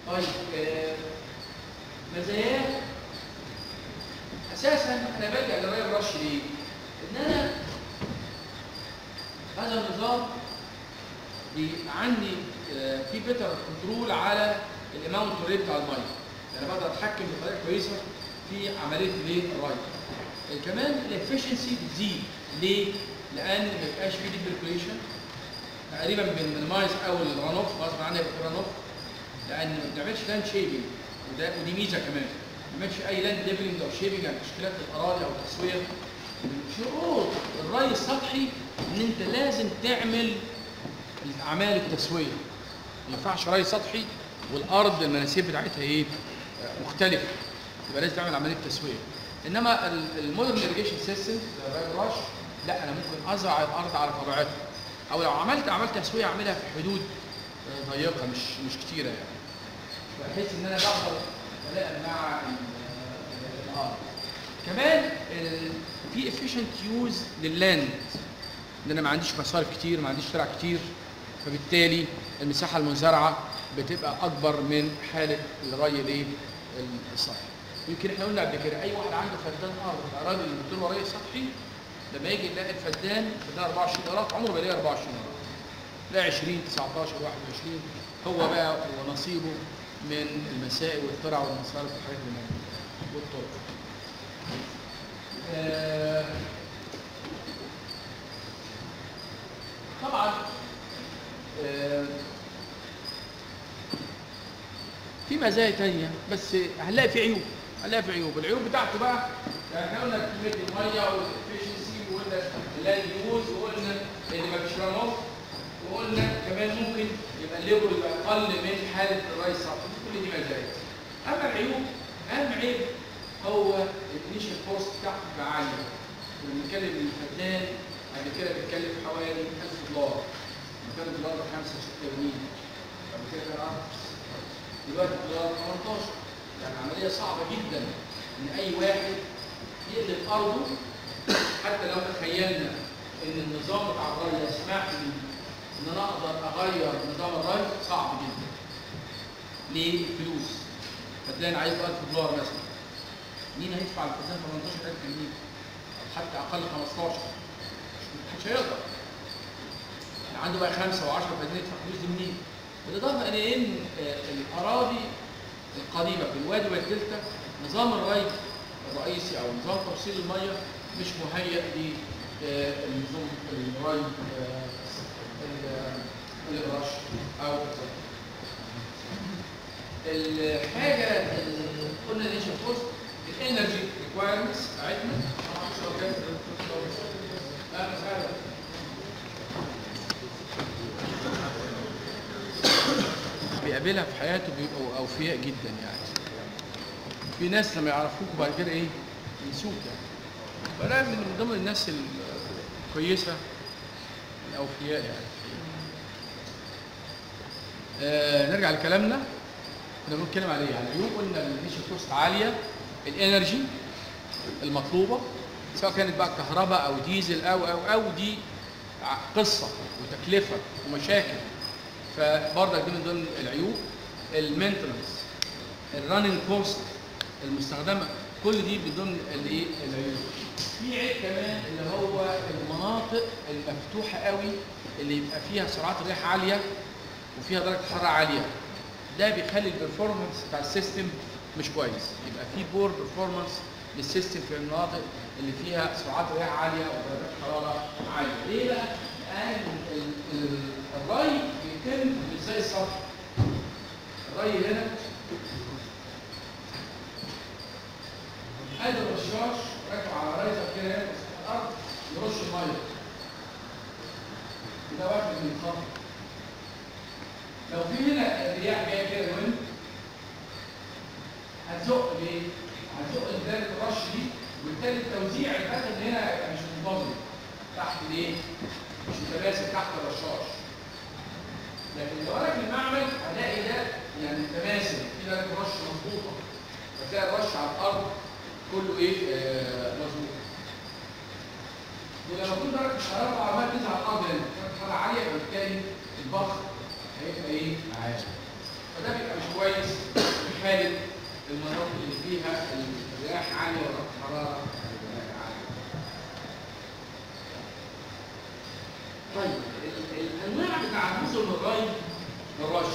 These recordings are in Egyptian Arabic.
طيب آه، مزاياه اساسا انا بلجا للري الرش ليه؟ ان انا هذا النظام بيبقى عندي آه، في بيتر كنترول على الاماونت ريت بتاع الميه يعني بقدر اتحكم بطريقه كويسه في عمليه الايه الري آه، كمان الافشنسي بتزيد ليه؟ لان ما بيبقاش في ديبريكوليشن تقريبا بنمايز اول الران اوف غصب عني يبقى في ران اوف لان ما بنعملش لاند شيبنج وده ودي ميزه كمان ما بنعملش اي لاند ليفلنج او شيبنج يعني تشكيلات الاراضي او تسويه من شروط الري السطحي ان انت لازم تعمل اعمال التسويه ما ينفعش ري سطحي والارض المناسيب بتاعتها ايه آه، مختلفه يبقى لازم تعمل عمليه تسويه انما المودرن irrigation سيستم زي الري الرش لا انا ممكن ازرع الارض على طبيعتها او لو عملت عملت تسويه اعملها في حدود آه، ضيقه مش مش كتيره يعني بحيث ان انا بقدر اتلائم مع ال- الارض كمان ال- في efficient يوز لللاند ان انا ما عنديش مصارف كتير ما عنديش شارع كتير فبالتالي المساحه المزرعه بتبقى اكبر من حاله الري الايه السطحي يمكن احنا قلنا قبل كده اي واحد عنده فدان ارض في الاراضي اللي بتدور ري سطحي لما يجي يلاقي الفدان فدان 24 قراط عمره ما يلاقي 24 قراط لا 20 19 21 هو بقى ونصيبه من المسائل والترع والمصارف والحاجات اللي موجوده والطرق. آه، طبعا آه، في مزايا تانية بس هنلاقي في عيوب هنلاقي في عيوب العيوب بتاعته بقى يعني احنا قلنا كمية المية والافشنسي وقلنا اللاند يوز وقلنا ان مفيش ران اوف وقلنا كمان ممكن يبقى الليبر يبقى اقل من حالة الري السطحي كل دي مزايا اما العيوب اهم عيب هو الانيشال كوست بتاعته بتبقى عالية كنا بنتكلم الفدان قبل كده بيتكلم حوالي 1000 دولار كان الدولار ب 5 6 جنيه قبل كده كان ارخص دلوقتي الدولار 18 يعني عمليه صعبه جدا ان اي واحد يقلب ارضه حتى لو تخيلنا ان النظام بتاع الري يسمح لي ان انا اقدر اغير نظام الري صعب جدا ليه؟ الفلوس فدان عايز 1000 دولار مثلا مين هيدفع الفدان 18000 جنيه او حتى اقل 15 مش هيقدر اللي عنده بقى خمسه و10 فدان يدفع فلوس دي منين؟ بالاضافه الى ان آه، الاراضي القديمه في الوادي والدلتا نظام الري الرئيسي او نظام توصيل الميه مش مهيئ لنظام الري آه، ال- الرش او الحاجه اللي قلنا ليش الكوست الانرجي ريكوايرمنتس بتاعتنا لا مش عارف بيقابلها في حياته بيبقوا اوفياء جدا يعني في ناس لما يعرفوك بعد كده ايه ينسوك يعني فانا من ضمن الناس الكويسه الاوفياء يعني آه نرجع لكلامنا كنا بنتكلم عليه يعني العيوب قلنا الانيشال كوست عاليه الانرجي المطلوبه سواء كانت بقى كهرباء او ديزل او او او دي ع- قصه وتكلفه ومشاكل فبرضك دي من ضمن العيوب المينتنس الرننج كوست المستخدمه كل دي من ضمن الايه العيوب في عيب كمان اللي هو المناطق المفتوحه قوي اللي يبقى فيها سرعات رياح عاليه وفيها درجه حراره عاليه ده بيخلي البرفورمانس بتاع السيستم مش كويس يبقى في بور برفورمانس للسيستم في المناطق اللي فيها سرعات رياح عاليه ودرجات حراره عاليه ليه بقى؟ لان ال- ال- الري بيتم مش زي السطح الري هنا ادي الرشاش راكب على رايزر كده هنا في الارض يرش الميه ده واحد من الخط لو في هنا الرياح جايه كده الويند هتزق ليه؟ هتزق الدايره الرش دي وبالتالي التوزيع الداخل هنا هيبقى مش منتظم تحت ليه؟ مش متماسك تحت الرشاش لكن لو انا في المعمل هلاقي ده يعني متماسك في درجه رش مظبوطه فتلاقي الرش على الارض كله ايه آه مظبوط ولما تكون درجه الحراره عمال تنزل على الارض هنا درجه الحراره عاليه فبالتالي البخر هيبقى ايه عالي فده بيبقى مش كويس في حاله المناطق اللي فيها الرياح عاليه ودرجه الحراره عاليه. طيب ال- الانواع بتاع الجزر الري الرش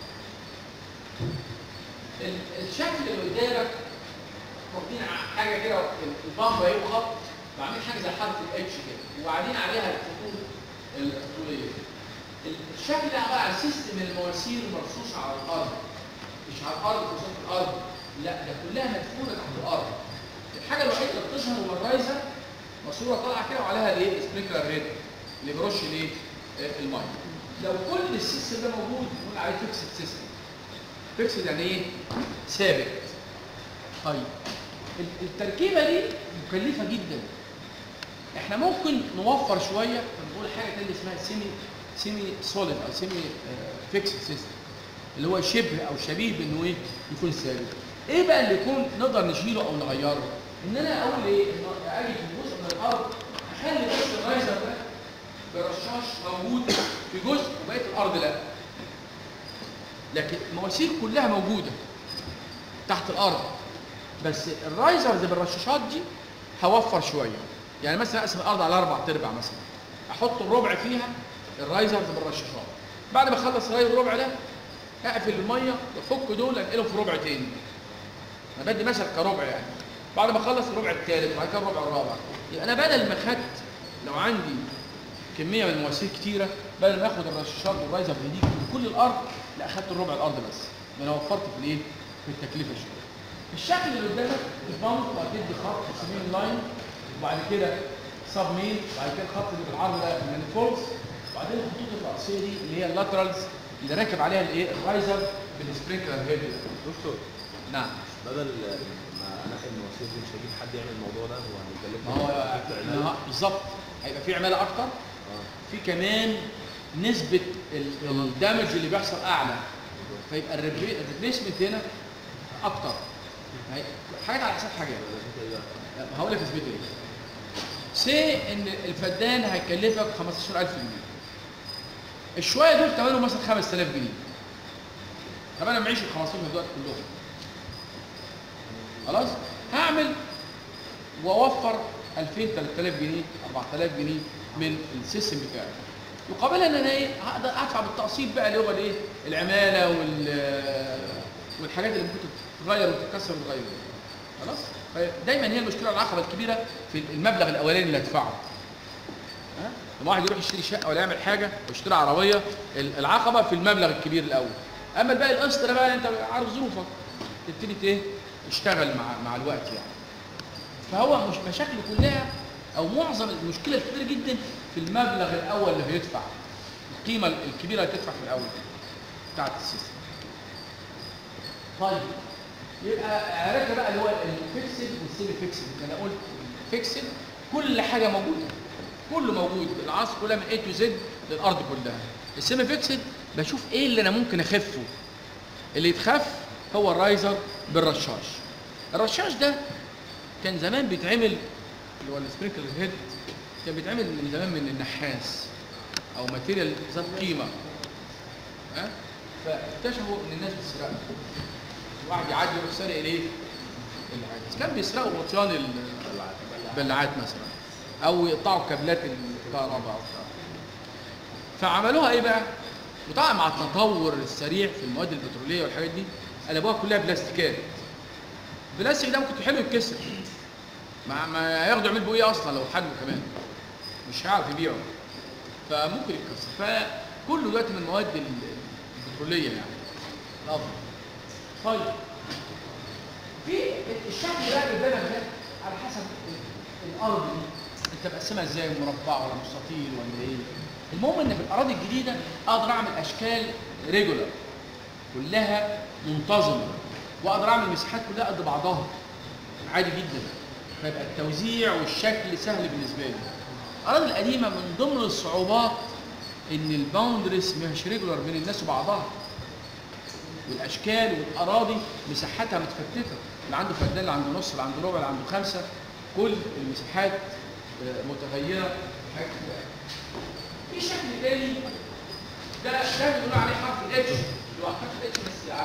ال- الشكل اللي قدامك واخدين ع- حاجه كده البامب اهي وخط وعاملين حاجه زي حرف الاتش كده وبعدين عليها الخطوط الطوليه ال- الشكل ده عباره عن سيستم المواسير مرصوصه على الارض مش على الارض في وسط الارض لا ده كلها مدفونه تحت الارض الحاجه الوحيده اللي بتظهر هو الرايزر ماسوره طالعه كده وعليها الايه سبرينكلر ريد اللي بيرش الايه آه، الميه لو كل السيستم ده موجود نقول عليه فيكسد سيستم فيكسد يعني ايه ثابت طيب ال- التركيبه دي مكلفه جدا احنا ممكن نوفر شويه فنقول حاجه تانية اسمها سيمي سيمي سوليد او سيمي فيكس سيستم اللي هو شبه او شبيه بانه ايه يكون ثابت ايه بقى اللي يكون نقدر نشيله او نغيره ان انا اقول ايه ان اجي في جزء من الارض اخلي جزء الرايزر ده برشاش موجود في جزء وبقيه الارض لا لكن المواسير كلها موجوده تحت الارض بس الرايزرز بالرشاشات دي هوفر شويه يعني مثلا اقسم الارض على اربع ارباع مثلا احط الربع فيها الرايزرز بالرشاشات بعد ما اخلص الرايزر الربع ده اقفل الميه وافك دول انقلهم في ربع تاني انا بدي مثل كربع يعني بعد ما اخلص الربع الثالث وبعد كده الربع الرابع يبقى انا بدل ما خدت لو عندي كميه من المواسير كتيره بدل ما اخد الرشاشات والرايزر دي في كل الارض لا اخدت الربع الارض بس انا وفرت في الايه في التكلفه شويه الشكل اللي قدامك البامب وهتدي خط سمين لاين وبعد كده سب مين وبعد كده الخط اللي بالعرض ده المانيفولز وبعدين الخطوط الرئيسيه دي اللي هي اللاترالز اللي راكب عليها الايه الرايزر بالسبرينكلر هيد ده. دكتور نعم بدل ما انقل المواسير دي مش هجيب حد يعمل الموضوع ده هو هيكلفني ما هو هيكلفني علاج. ما هو بالظبط هيبقى في عماله اكتر اه في كمان نسبه ال- الدمج اللي بيحصل اعلى فيبقى الريبليسمنت هنا اكتر هي- حاجات على حساب حاجات لازم كده بقى. هقول لك اثبت ايه سي ان الفدان هيكلفك 15000 جنيه الشويه دول ثمنهم مثلا 5000 جنيه طب انا معيش ال 15 دلوقتي كلهم خلاص هعمل واوفر 2000 3000 جنيه 4000 جنيه من السيستم بتاعي يقابلها ان انا ايه هقدر ادفع بالتقسيط بقى اللي هو الايه العماله وال والحاجات اللي ممكن تتغير وتتكسر وتتغير خلاص دايما هي المشكله العقبه الكبيره في المبلغ الاولاني اللي هدفعه ها لما واحد يروح يشتري شقه ولا يعمل حاجه ويشتري عربيه ال- العقبه في المبلغ الكبير الاول اما الباقي القسط ده بقى انت عارف ظروفك تبتدي ت- ايه تشتغل مع مع الوقت يعني فهو مش مشاكل كلها او معظم المشكله الكبيره جدا في المبلغ الاول اللي هيدفع القيمه الكبيره اللي هتدفع في الاول بتاعت السيستم طيب يبقى عرفنا بقى اللي هو الفيكسد والسيمي فيكسد انا قلت الفيكسد كل حاجه موجوده كله موجود العصر كلها من A تو Z للارض كلها السيمي فيكسد بشوف ايه اللي انا ممكن اخفه اللي يتخف هو الرايزر بالرشاش الرشاش ده كان زمان بيتعمل اللي هو السبرينكلر هيد كان بيتعمل من زمان من النحاس او ماتيريال ذات قيمه ها فاكتشفوا ان الناس بتسرقه واحد يعدي يروح سارق الايه؟ العدس كان بيسرقوا غطيان البلاعات مثلا او يقطعوا كابلات الكهرباء او بتاع. فعملوها ايه بقى؟ وطبعا مع التطور السريع في المواد البتروليه والحاجات دي قلبوها كلها بلاستيكات البلاستيك ده ممكن تحله يتكسر ما ما ياخدوا يعملوا بيه ايه اصلا لو حله كمان مش هيعرف يبيعه فممكن يتكسر فكله دلوقتي من المواد ال- البتروليه يعني الافضل طيب في الشكل ده اللي قدامك ده على حسب ال- الارض دي انت مقسمها ازاي مربع ولا مستطيل ولا ايه المهم ان في الاراضي الجديده اقدر اعمل اشكال ريجولار كلها منتظمه واقدر اعمل مساحات كلها قد بعضها عادي جدا فيبقى التوزيع والشكل سهل بالنسبه لي الاراضي القديمه من ضمن الصعوبات ان الباوندريز مش ريجولار بين الناس وبعضها والاشكال والاراضي مساحتها متفتته اللي عنده فدان اللي عنده نص اللي عنده ربع اللي عنده خمسه كل المساحات آه، متغيره حاجة كده. في شكل تاني ده ده بنقول عليه حرف الاتش اللي هو حرف الاتش بس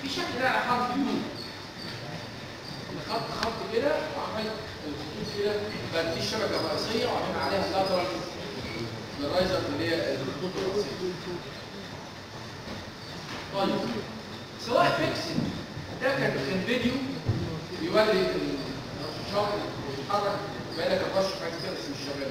في شكل ده على حرف يو خط خط كده وعملت الخطوط كده بقت دي الشبكه الرئيسيه وعملنا عليها اللاترال الرايزر اللي هي الخطوط الرئيسيه طيب سواء فيكسد ده كان كان فيديو بيوري الشخص بيتحرك بالك الرش حاجه كده بس مش شغال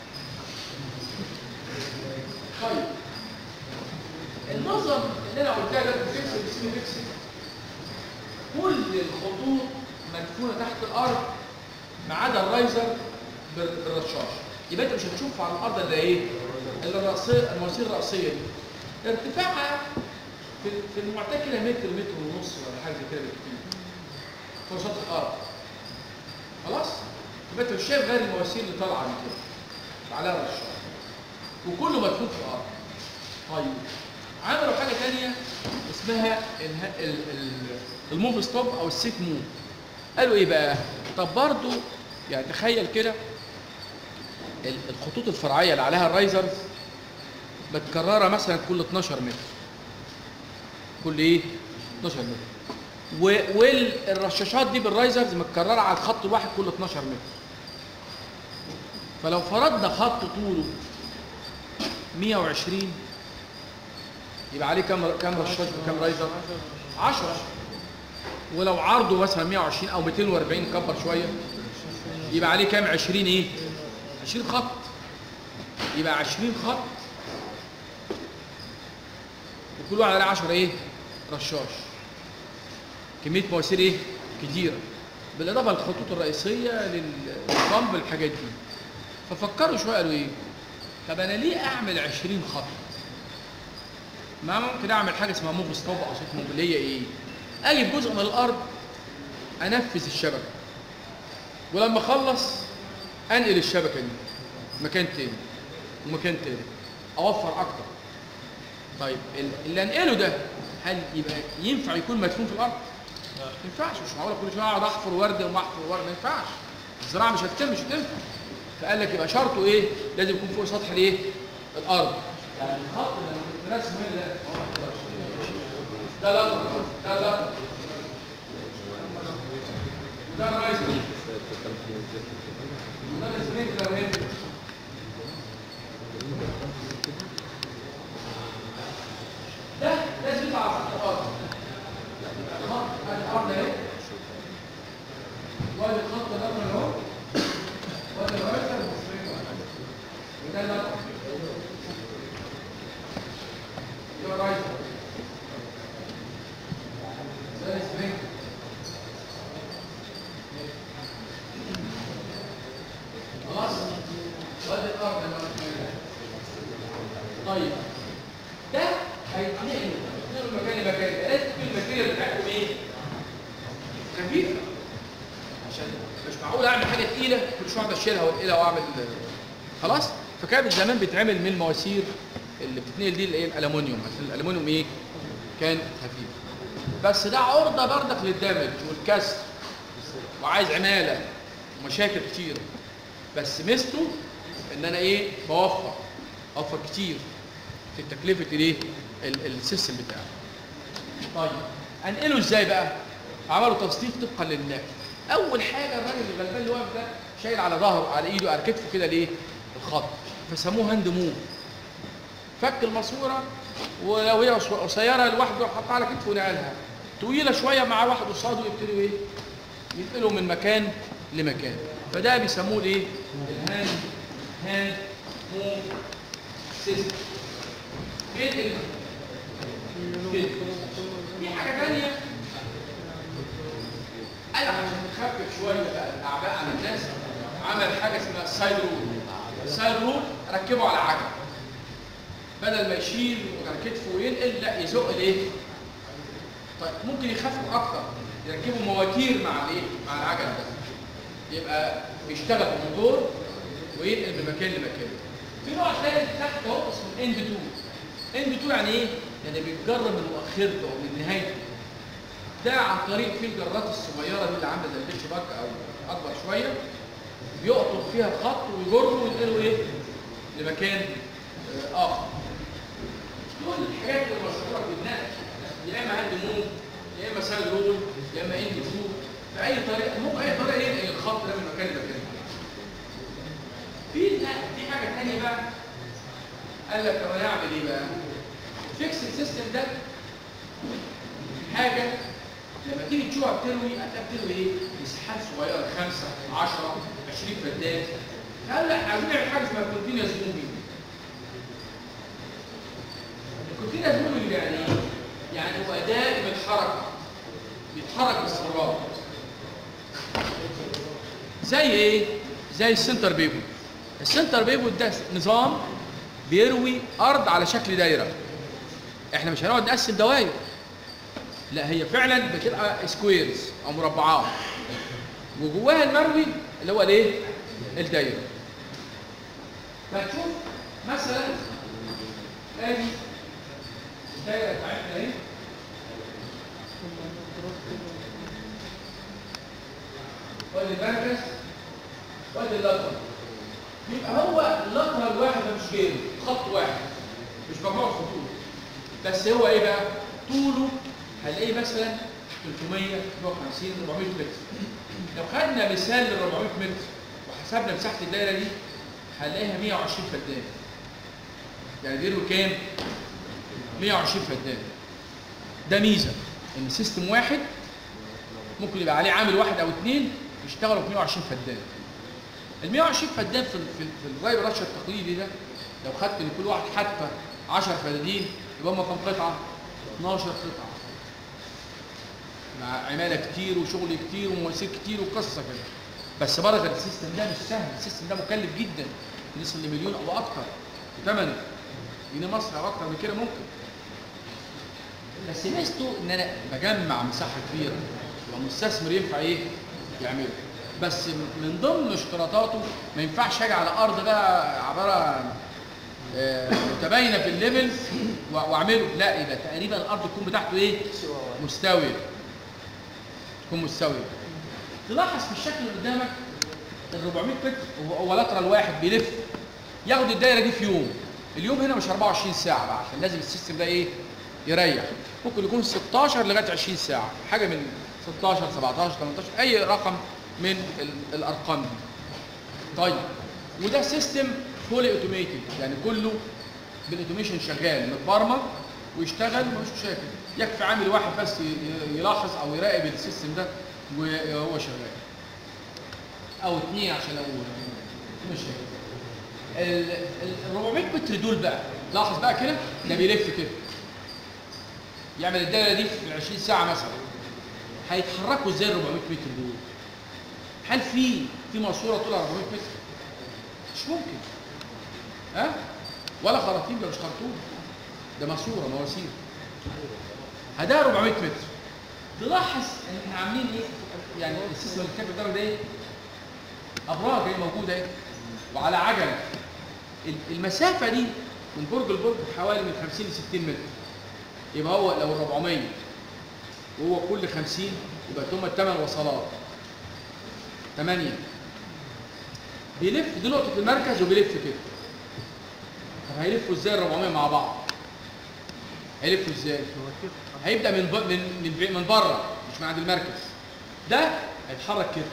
طيب النظم اللي انا قلتها ده فيكسد اسمه فيكسد كل الخطوط مدفونه تحت الارض ما عدا الرايزر بال- بالرشاش يبقى انت مش هتشوف على الارض الا ايه؟ الا الرأسية المواسير الرأسية دي ارتفاعها في في المعتاد كده متر متر ونص ولا حاجه زي كده بالكتير فوق سطح الارض خلاص؟ يبقى انت مش شايف غير المواسير اللي طالعه من كده عليها رشاش وكله مدفون في الارض طيب عملوا حاجه ثانيه اسمها الها- ال- ال- الموف ستوب او السيت موف قالوا ايه بقى طب برضو يعني تخيل كده ال- الخطوط الفرعيه اللي عليها الرايزرز متكرره مثلا كل 12 متر كل ايه 12 متر و- والرشاشات دي بالرايزرز متكرره على الخط الواحد كل 12 متر فلو فرضنا خط طوله 120 يبقى عليه كام كام رشاش بكام رايزر 10 ولو عرضه مثلا 120 او 240 كبر شويه يبقى عليه كام 20 ايه 20 خط يبقى 20 خط وكل واحد عليه 10 ايه رشاش كميه مواسير ايه كتيره بالاضافه للخطوط الرئيسيه للبامب الحاجات دي ففكروا شويه قالوا ايه طب انا ليه اعمل 20 خط ما ممكن اعمل حاجه اسمها موف ستوب او سيت موف اللي هي ايه اجي في جزء من الارض انفذ الشبكه ولما اخلص انقل الشبكه دي مكان تاني ومكان تاني اوفر اكتر طيب ال- اللي انقله ده هل يبقى ينفع يكون مدفون في الارض؟ ما ينفعش مش معقول كل شويه اقعد احفر ورد واحفر ورد ما ينفعش الزراعه مش هتتم مش هتنفع فقال لك يبقى شرطه ايه؟ لازم يكون فوق سطح الايه؟ الارض يعني الخط اللي كنت راسمه هنا ده ده لا ده لا وده الرايز وده السبرينكلر هنا ده لازم يطلع على سطح الارض خط ادي الارض اهي وادي الخط الاول اهو وادي الرايز والسبرينكلر وده لا يبقى رايز ده السبرينكلر خلاص وادي الارض اللي هو طيب ده هيتنقل من مكان لمكان لازم تكون الماتيريال بتاعتهم ايه؟ خفيفه عشان مش معقول اعمل حاجه تقيله كل شويه اقعد اشيلها وانقلها واعمل خلاص فكانت زمان بتتعمل من المواسير اللي بتتنقل دي اللي هي الالومنيوم عشان الالومنيوم ايه؟ كان خفيف بس ده عرضه بردك للدمج والكسر وعايز عماله ومشاكل كتير بس ميزته ان انا ايه بوفر اوفر كتير في تكلفه الايه ال- السيستم بتاعي طيب انقله ازاي بقى عملوا تصنيف طبقا للنقل اول حاجه الراجل الغلبان اللي واقف ده شايل على ظهره على ايده على كتفه كده ليه الخط فسموه هاند موف فك الماسوره ولو هي قص- قصيره لوحده حطها على كتفه ونقلها طويله شويه مع واحد قصاده يبتدوا ايه ينقلوا من مكان لمكان فده بيسموه الايه الهاند هاند موف سيستم ايه ال- كده. في حاجه ثانيه قال عشان نخفف شويه بقى الاعباء عن الناس عمل حاجه اسمها سايد رول السايد رول ركبه على عجل بدل ما يشيل على كتفه وينقل لا يزق الايه طيب ممكن يخفف اكتر يركبوا مواتير مع الايه مع العجل ده يبقى بيشتغل بموتور وينقل من مكان لمكان في نوع ثالث تحت اهو اسمه اند 2 اند 2 يعني ايه يعني بيتجرب من مؤخرته او من نهايته ده عن طريق في الجرات الصغيره دي اللي عامله زي البيتش باك او اكبر شويه بيقطب فيها الخط ويجره وينقله ايه لمكان آه، اخر دول الحاجات المشهوره في النقل يا اما هاند موف يا اما سايد رول يا اما اند فلو باي طريقه ممكن اي طريقه ينقل الخط ده من مكان لمكان في لا في حاجه ثانيه بقى قال لك طب انا اعمل ايه بقى؟ فيكس سيستم ده حاجه لما تيجي تشوفها بتروي هتلاقيها بتروي ايه؟ مساحات صغيره 5 10 20 فدان قال لا عايزين نعمل حاجه اسمها كونتينوس موفينج الكونتينوس موفينج يعني ايه؟ يعني هو دائم الحركه بيتحرك باستمرار زي ايه؟ زي السنتر بيبو السنتر بيبو ده نظام بيروي ارض على شكل دايره احنا مش هنقعد نقسم دوائر لا هي فعلا بتبقى سكويرز او مربعات وجواها المروي اللي هو الايه الدايره فتشوف مثلا ادي الدايره بتاعتنا اهي وادي المركز وادي اللتر يبقى هو اللتر الواحد ده مش غيره خط واحد مش مجموعه خطوط بس هو ايه بقى طوله هنلاقيه مثلا 300 150 400 متر لو خدنا مثال لل 400 متر وحسبنا مساحه الدايره دي هنلاقيها 120 فدان يعني بيروي كام 120 فدان ده ميزه ان سيستم واحد ممكن يبقى عليه عامل واحد او اثنين يشتغلوا في 120 فدان ال 120 فدان في في, في الراي برشه التقليدي ده لو خدت لكل واحد حتفه 10 فدادين يبقى هم كام قطعه 12 قطعه مع عماله كتير وشغل كتير ومواسير كتير وقصه كده بس برضه السيستم ده مش سهل السيستم ده مكلف جدا يوصل لمليون او اكتر ثمنه جنيه مصري او اكتر من كده ممكن بس ميزته ان انا بجمع مساحه كبيره ومستثمر ينفع ايه يعمله بس من ضمن اشتراطاته ما ينفعش اجي على ارض بقى عباره عن آه، متباينه في الليفل و- واعمله لا يبقى تقريبا الارض تكون بتاعته ايه مستويه تكون مستويه تلاحظ في الشكل اللي قدامك ال 400 متر هو هو لاترال واحد بيلف ياخد الدايره دي في يوم اليوم هنا مش 24 ساعه بقى عشان لازم السيستم ده ايه يريح ممكن يكون 16 لغايه 20 ساعه حاجه من 16 17 18 اي رقم من ال- الارقام دي طيب وده سيستم فولي اوتوميتد يعني كله بالاوتوميشن شغال متبرمج ويشتغل مفيش مشاكل يكفي عامل واحد بس ي- ي- يلاحظ او يراقب السيستم ده وهو شغال او اثنين عشان لو مش ال ال 400 متر دول بقى لاحظ بقى كده ده بيلف كده يعمل الدايره دي في 20 ساعه مثلا هيتحركوا ازاي ال 400 متر دول هل في في ماسوره طولها 400 متر مش ممكن ها ولا خراطيم ده مش خرطوم ده ماسوره مواسير هدا 400 متر تلاحظ ان احنا عاملين ايه يعني السيستم اللي كان قدامك ده ايه ابراج ايه موجوده ايه وعلى عجله ال- المسافه دي من برج لبرج حوالي من 50 ل 60 متر يبقى هو لو 400 وهو كل 50 يبقى هم الثمان وصلات 8 بيلف دي نقطه المركز وبيلف كده طب هيلفوا ازاي ال 400 مع بعض هيلفوا ازاي هيبدا من ب... من من, بي- من بره مش من عند المركز ده هيتحرك كده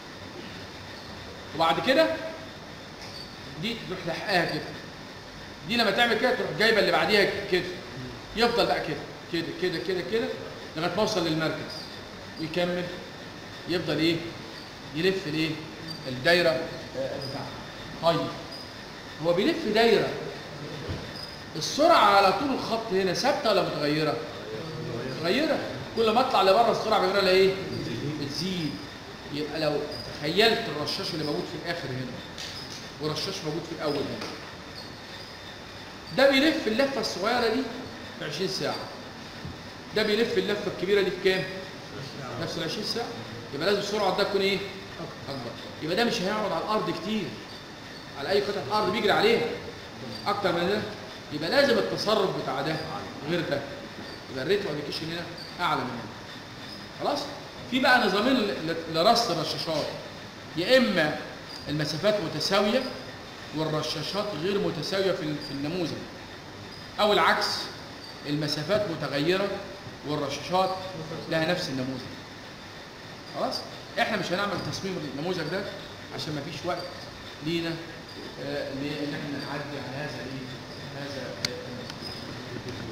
وبعد كده دي تروح لحقها كده دي لما تعمل كده تروح جايبه اللي بعديها كده يفضل بقى كده كده كده كده كده لغايه ما اوصل للمركز يكمل يفضل ايه يلف الايه الدايره آه، بتاعته طيب هو بيلف دايره السرعه على طول الخط هنا ثابته ولا متغيره متغيره كل ما اطلع لبره السرعه بيقول لها ايه بتزيد يبقى لو تخيلت الرشاش اللي موجود في الاخر هنا ورشاش موجود في الاول هنا ده بيلف اللفه الصغيره دي في 20 ساعه ده بيلف اللفه الكبيره دي في كام نفس ال 20 ساعه يبقى لازم السرعه ده تكون ايه اكبر يبقى ده مش هيقعد على الارض كتير على اي قطعه ارض بيجري عليها اكتر من ده يبقى لازم التصرف بتاع ده غير ده يبقى الريت ابلكيشن هنا اعلى من هنا خلاص في بقى نظامين ل- لرص الرشاشات يا اما المسافات متساويه والرشاشات غير متساويه في ال- في النموذج او العكس المسافات متغيره والرشاشات لها نفس النموذج خلاص احنا مش هنعمل تصميم النموذج ده عشان ما فيش وقت لينا آه، لان احنا نعدي على هذا ايه هذا آه،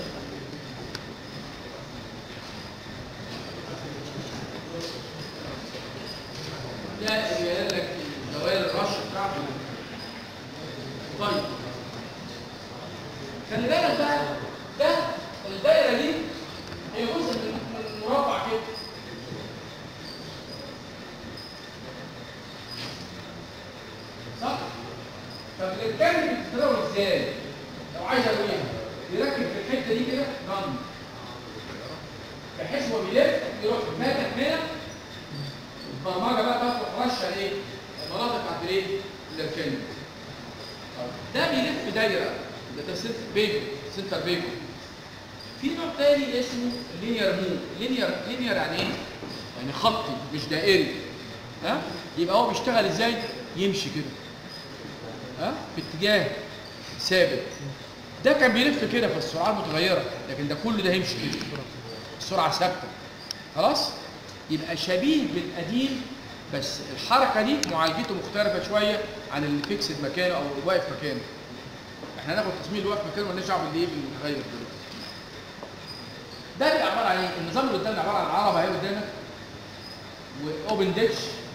ده اللي قال لك دوائر الرش بتاعته طيب خلي بالك بقى ده الدايره دي هي جزء من من مربع كده صح؟ فبنتكلم بتتداول ازاي؟ لو عايز اقولها يركب في الحته دي كده رن بحيث هو بيلف يروح فاتح هنا البرمجه بقى تاخد رشه ايه؟ المناطق بتاعت الايه؟ الاركان ده بيلف دايره ده ده سنتر بيجو سنتر بيجو في نوع تاني اسمه لينير مو لينير لينير يعني ايه؟ يعني خطي مش دائري ها؟ يبقى هو بيشتغل ازاي؟ يمشي كده ها؟ في اتجاه ثابت ده كان بيلف كده فالسرعات متغيره لكن ده كل ده هيمشي كده السرعه ثابته خلاص؟ يبقى شبيه بالقديم بس الحركه دي معالجته مختلفه شويه عن اللي فيكسد مكانه او اللي واقف مكانه احنا هناخد تصميم اللي واقف مكانه مالناش دعوه بالايه بالمتغير دلوقتي ده بيبقى عباره عن ايه؟ النظام اللي قدامنا عباره عن عربه اهي قدامك واوبن ديتش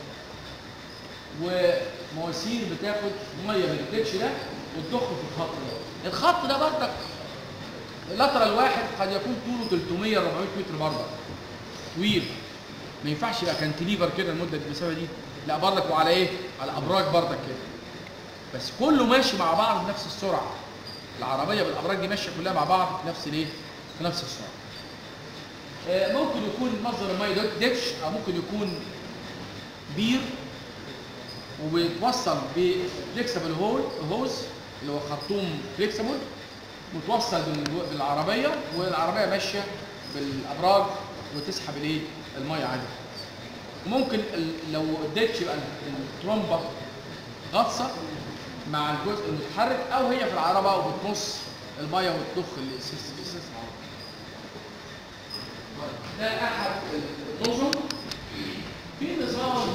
ومواسير بتاخد ميه من الديتش ده وتضخ في الخط ده الخط ده برضك اللتر الواحد قد يكون طوله 300 400 متر برضك طويل ما ينفعش يبقى كانتليفر كده المده المسافه دي لا برضك وعلى ايه؟ على ابراج برضك كده بس كله ماشي مع بعض بنفس السرعه العربيه بالابراج دي ماشيه كلها مع بعض في نفس الايه؟ في نفس السرعه آه، ممكن يكون مصدر الميه دوت ديتش او ممكن يكون بير وبيتوصل بفليكسبل هول هوز اللي هو خرطوم فليكسبل متوصل بال- بالعربيه والعربيه ماشيه بالابراج وتسحب الايه الميه عادي وممكن ال- لو الديتش يبقى الترومبه غطسه مع الجزء المتحرك او هي في العربه وبتمص الميه وتضخ الاساس الاساس العربي ده احد النظم في نظام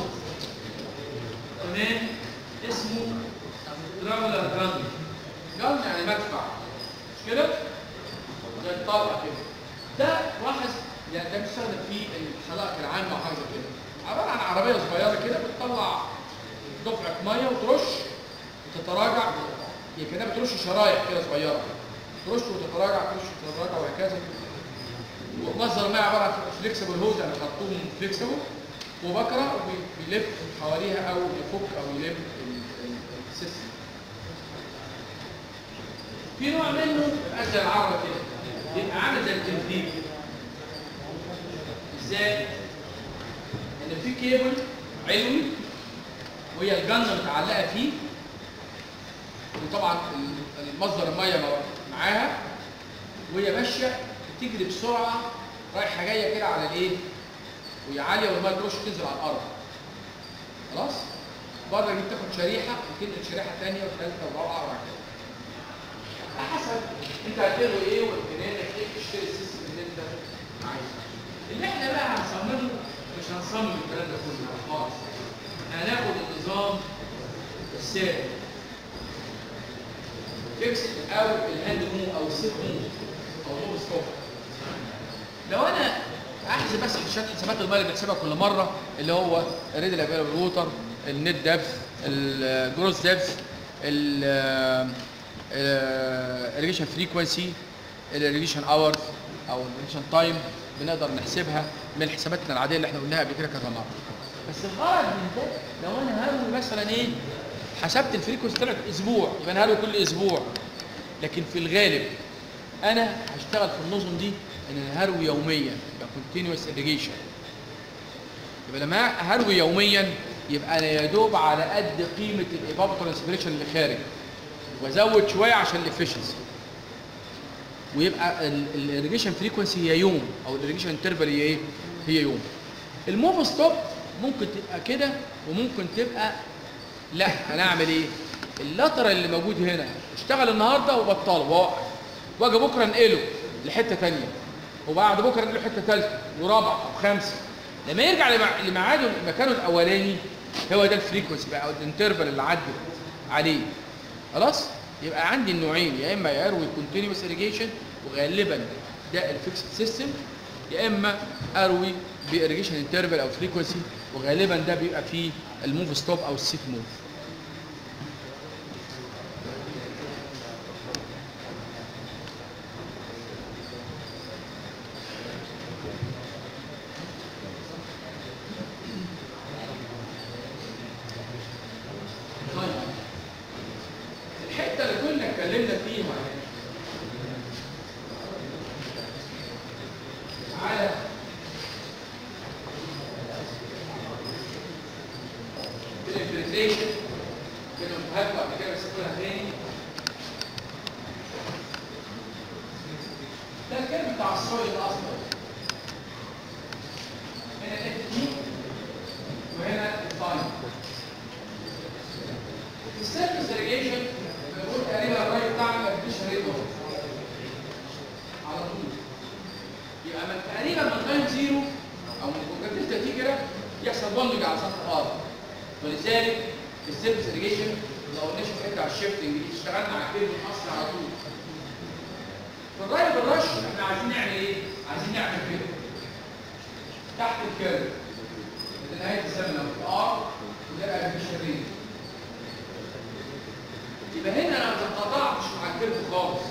كمان اسمه ترافلر جن جن يعني مدفع مش كده؟ زي الطلقه كده ده لاحظ يعني ده بيستخدم في الحدائق العامه وحاجه زي كده عباره عن عربيه صغيره كده بتطلع دفعه ميه وترش وتتراجع هي كده بترش شرايح كده صغيره ترش وتتراجع ترش وتتراجع وهكذا ومصدر الماء عباره عن فليكسبل هوز يعني خرطوم فليكسبل وبكره وبيلف حواليها او يفك او يلم ال- ال- السيستم في نوع منه يبقى زي العربه كده يبقى عامل زي التنفيذ ازاي؟ ان في كيبل علوي وهي الجنه متعلقه فيه وطبعا ال- المصدر الميه مو- معاها وهي ماشيه بتجري بسرعه رايحه جايه كده على الايه؟ وهي عاليه والميه ترش تنزل على الارض خلاص؟ بره دي بتاخد شريحه وتنقل شريحه ثانيه وثالثه ورابعه وهكذا على حسب انت هتلغي ايه وامكانياتك ايه تشتري السيستم اللي انت عايزه اللي احنا بقى هنصممه مش هنصمم الكلام ده كله خالص احنا هناخد النظام الثابت فيكسد او الهاند مو او السيت مو او مو ستوب لو انا احسب بس حسابات حسابات الميه اللي بنحسبها كل مره اللي هو الريد افيلبل روتر النت دبث الجروس دبث الاريجيشن فريكونسي الاريجيشن اورز او الاريجيشن تايم بنقدر نحسبها من حساباتنا العاديه اللي احنا قلناها قبل كده كذا مره بس الغرض من ده لو انا هروي مثلا ايه حسبت الفريكونسي طلعت اسبوع يبقى انا هروي كل اسبوع لكن في الغالب انا هشتغل في النظم دي ان انا هروي يوميا يبقى كونتينوس اريجيشن يبقى لما هروي يوميا يبقى انا يا دوب على قد قيمه الايفابو ترانسبيريشن اللي خارج وازود شويه عشان الافشنسي ويبقى الاريجيشن فريكونسي هي يوم او الاريجيشن انترفال هي ايه؟ هي يوم. الموف ستوب ممكن تبقى كده وممكن تبقى لا هنعمل ايه؟ اللتر اللي موجود هنا اشتغل النهارده وبطله واوقف واجي بكره انقله لحته ثانيه وبعد بكره له حته ثالثه ورابعه او خمسه لما يرجع لمع- لميعاده مكانه الاولاني هو ده الفريكونسي بقى او الانترفال اللي عدت عليه خلاص يبقى عندي النوعين يا اما ايروي كونتينوس اريجيشن وغالبا ده الفيكسد سيستم يا اما اروي باريجيشن انترفال او فريكونسي وغالبا ده بيبقى فيه الموف ستوب او السيت موف طيب الحته اللي كنا اتكلمنا فيها على الانفلتريشن كنا متهكوا قبل كده بس قلنا تاني ده الكلام بتاع الصويل الاصفر هنا الاف تي وهنا الفاين السيرفيس اريجيشن بنقول تقريبا الراي بتاعنا ما فيش ريت على طول يبقى من تقريبا من تايم زيرو او من كونكتيف تاتي كده يحصل بوندنج على سطح الارض ولذلك السيرفيس اريجيشن لو قلناش في حته على الشيفتنج دي اشتغلنا على الكيرف الاصلي على طول في الراي بالرش احنا عايزين نعمل ايه؟ عايزين نعمل كده تحت الكيرف لنهايه الزمن لو في ار وده مفيش ريت يبقى هنا انا ما انقطعتش مع الكيرف خالص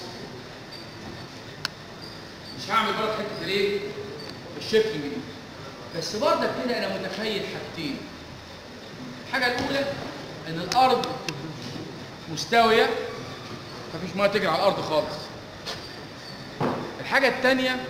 مش هعمل برضه حته الايه؟ الشيفتنج دي بس برضه كده انا متخيل حاجتين الحاجه الاولى ان الارض مستويه مفيش ميه تجري على الارض خالص الحاجه الثانيه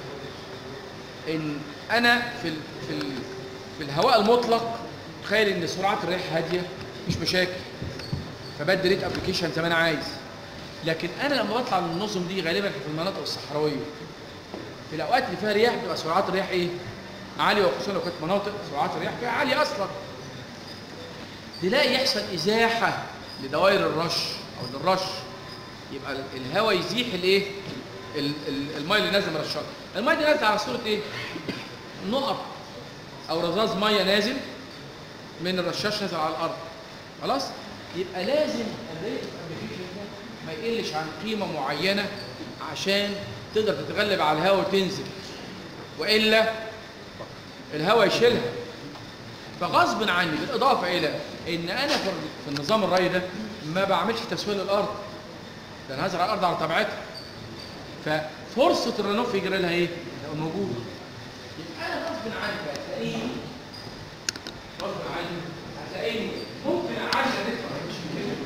ان انا في ال في ال في الهواء المطلق تخيل ان سرعات الريح هاديه مش مشاكل فبدي ريت ابلكيشن زي ما انا عايز لكن انا لما بطلع من النظم دي غالبا في المناطق الصحراويه في الاوقات اللي فيها رياح بتبقى سرعات الرياح ايه عاليه وخصوصا لو كانت مناطق سرعات الرياح فيها عاليه اصلا تلاقي يحصل ازاحه لدوائر الرش او للرش يبقى ال- الهواء يزيح الايه ال- ال- الميه اللي نازله من الرشاش الميه دي نازله على صوره ايه نقط او رذاذ ميه نازل من الرشاش نازل على الارض خلاص يبقى لازم الريت ابلكيشن ده ما يقلش عن قيمه معينه عشان تقدر تتغلب على الهواء وتنزل والا الهواء يشيلها فغصب عني بالاضافه الى ان انا في في النظام الري ده ما بعملش تسويه للارض ده انا هزرع الارض على طبيعتها ففرصه الرنوف يجري لها ايه؟ تبقى موجوده يبقى انا غصب عني بقى تلاقيني غصب عني هتلاقيني ممكن اعلي ندفع مش مهم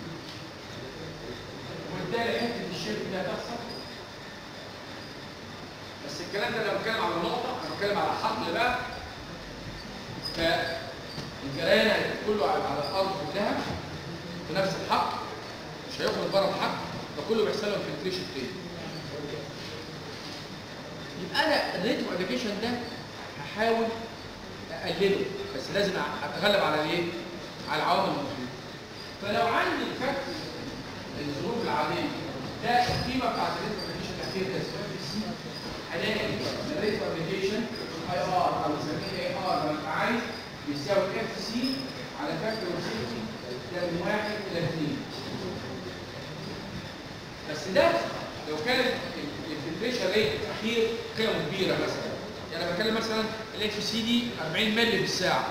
وبالتالي حته الشرك دي هتحصل بس الكلام ده انا بتكلم على نقطه انا بتكلم على حقل بقى فالجريان هيبقى كله على على الارض كلها في نفس الحق مش هيخرج بره الحق ده كله بيحصل له فلتريشن تاني يبقى انا الريت ابلكيشن ده هحاول اقلله بس لازم اتغلب على الايه؟ على العوامل الموجوده فلو عندي الفك الظروف العاديه ده القيمه بتاعت الريت ابلكيشن الاخير ده اسمها في سي هلاقي الريت ابلكيشن اي ار او نسميه اي ار لو انت عايز بيساوي اف سي على فاكتور سيفتي ده من واحد الى اثنين بس ده لو كانت الفلتريشن ريت الاخير قيمه كبيره مثلا يعني انا بتكلم مثلا الاف سي دي 40 مللي في الساعه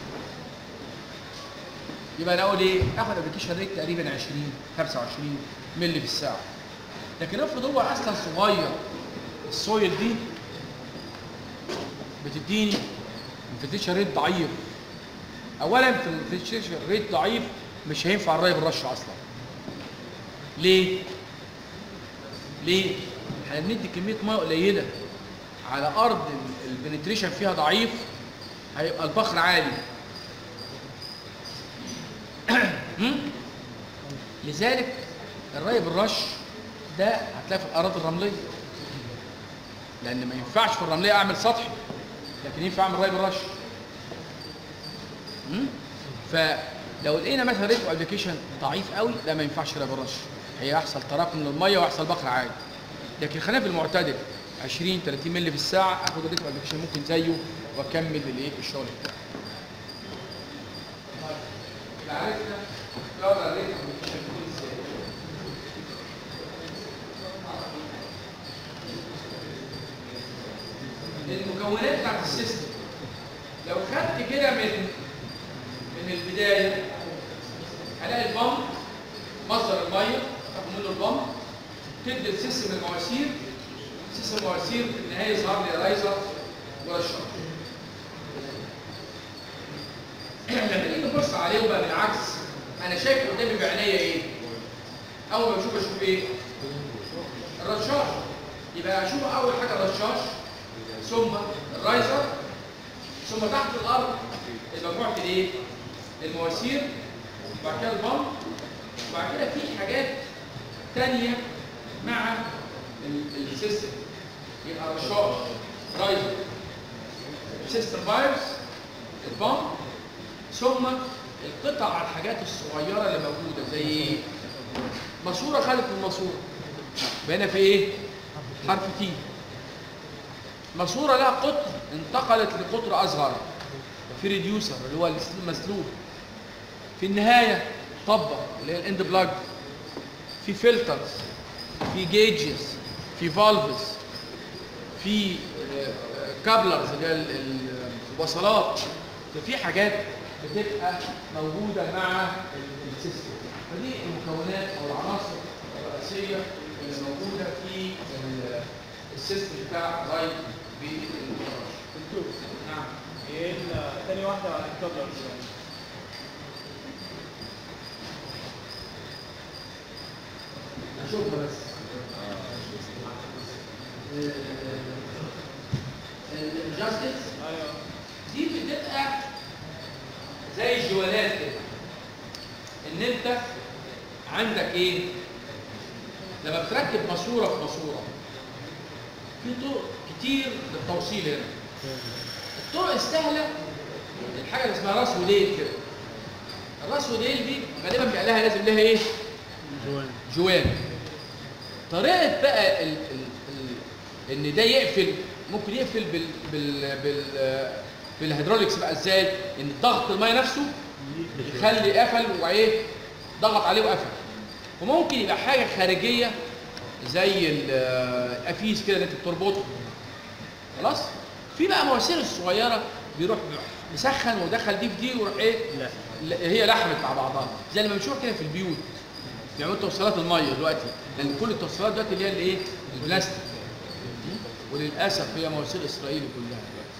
يبقى انا اقول ايه اخد ابلكيشن ريت تقريبا 20 25 مللي في الساعه لكن افرض هو اصلا صغير السويل دي بتديني انفلتريشن ريت ضعيف اولا في الانفلتريشن ريت ضعيف مش هينفع الري بالرش اصلا ليه ليه احنا بندي كميه ميه قليله على ارض ال- البنتريشن فيها ضعيف هيبقى البخر عالي هم؟ لذلك الري بالرش ده هتلاقي في الاراضي الرمليه لان ما ينفعش في الرمليه اعمل سطحي لكن ينفع اعمل ري بالرش هم؟ فلو لقينا مثلا ريت ابلكيشن ضعيف قوي لا ما ينفعش ري بالرش هيحصل تراكم للميه ويحصل بخر عالي لكن خلينا في المعتدل 20 30 مللي في الساعه اخد الريتم ابلكيشن ممكن زيه واكمل الايه الشغل بتاعي طيب، يبقى عرفنا يلا الريتم ابلكيشن بيكون ازاي المكونات بتاعت السيستم لو خدت كده من من البدايه هلاقي البامب مصدر الميه تاخد منه البامب تدي السيستم المواسير سيستم المواسير في النهايه يظهر لي رايزر ولا الشرط لما نيجي نبص عليه بقى بالعكس انا شايف قدامي بعينيا ايه؟ اول ما اشوف اشوف ايه؟ الرشاش يبقى اشوف اول حاجه الرشاش ثم الرايزر ثم تحت الارض مجموعه الايه؟ المواسير وبعد كده البامب وبعد كده في حاجات تانية مع ال- السيستم يبقى رشاش رايزر سيستم فايروس البامب ثم القطع الحاجات الصغيره اللي موجوده زي ايه؟ ماسوره خدت من ماسوره بقينا في ايه؟ حرف تي ماسوره لها قطر انتقلت لقطر اصغر في ريديوسر اللي هو المسلوب في النهايه طبه اللي هي الاند بلاج في فلترز في جيجز في فالفز في كابلرز اللي هي ال- ال- الوصلات في حاجات بتبقى موجوده مع ال- السيستم فدي المكونات او العناصر الرئيسيه اللي موجوده في ال- السيستم بتاع راي بالجراج دكتور نعم ايه ال- تاني واحدة على الكابلرز يعني اشوفها بس الجاستس ايوه دي بتبقى زي الجوالات كده ان انت عندك ايه لما بتركب ماسوره في ماسوره في طرق كتير للتوصيل هنا الطرق السهله الحاجه اللي اسمها راس وديل كده الراس وديل دي غالبا بيبقى لها لازم لها ايه جوان طريقه بقى ال ال ال ان ده يقفل ممكن يقفل بال بال بال بالهيدروليكس بقى ازاي ان ضغط الميه نفسه يخلي قفل وايه ضغط عليه وقفل وممكن يبقى حاجه خارجيه زي ال- الافيس كده اللي انت بتربطه خلاص في بقى مواسير الصغيره بيروح مسخن ودخل دي في دي ويروح ايه لا لا، هي لحمت مع بعضها زي اللي بنشوفها كده في البيوت بيعملوا توصيلات الميه دلوقتي لان كل التوصيلات دلوقتي اللي هي الايه البلاستيك وللاسف هي مواسير اسرائيل كلها دلوقتي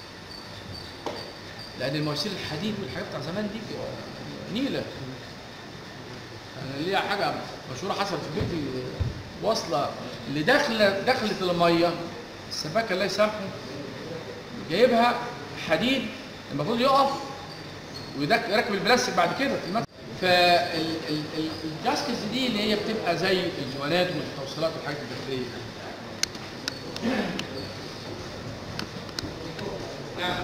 لان المواسير الحديد والحاجات بتاع زمان دي نيله انا ليها حاجه مشهوره حصلت في بيتي واصله اللي داخله دخلت الميه السباكه الله يسامحه جايبها حديد المفروض يقف ويركب البلاستيك بعد كده في المكتب فالجاسكس دي اللي هي بتبقى زي الجوانات والتوصيلات والحاجات الداخليه نعم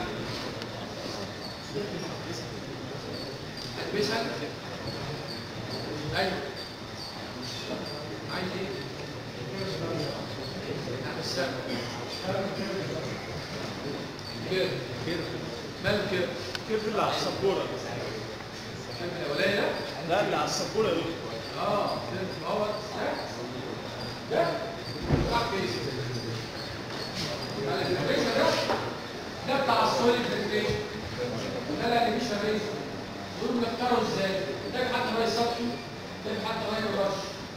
بيسأل ايوه عايز ايه؟ نعم السلام كده كده ماله كده؟ كيف اللي على السبورة كده الاولاني ده؟ لا اللي على السبورة يا دكتور اه فهمت ما هو ده ده راح فين على الفيشن ده ده بتاع السوليد فيكتيشن ده لا اللي مش الرئيس دول بنختاروا ازاي ده حتى رئيس سطحي ده حتى رئيس الرش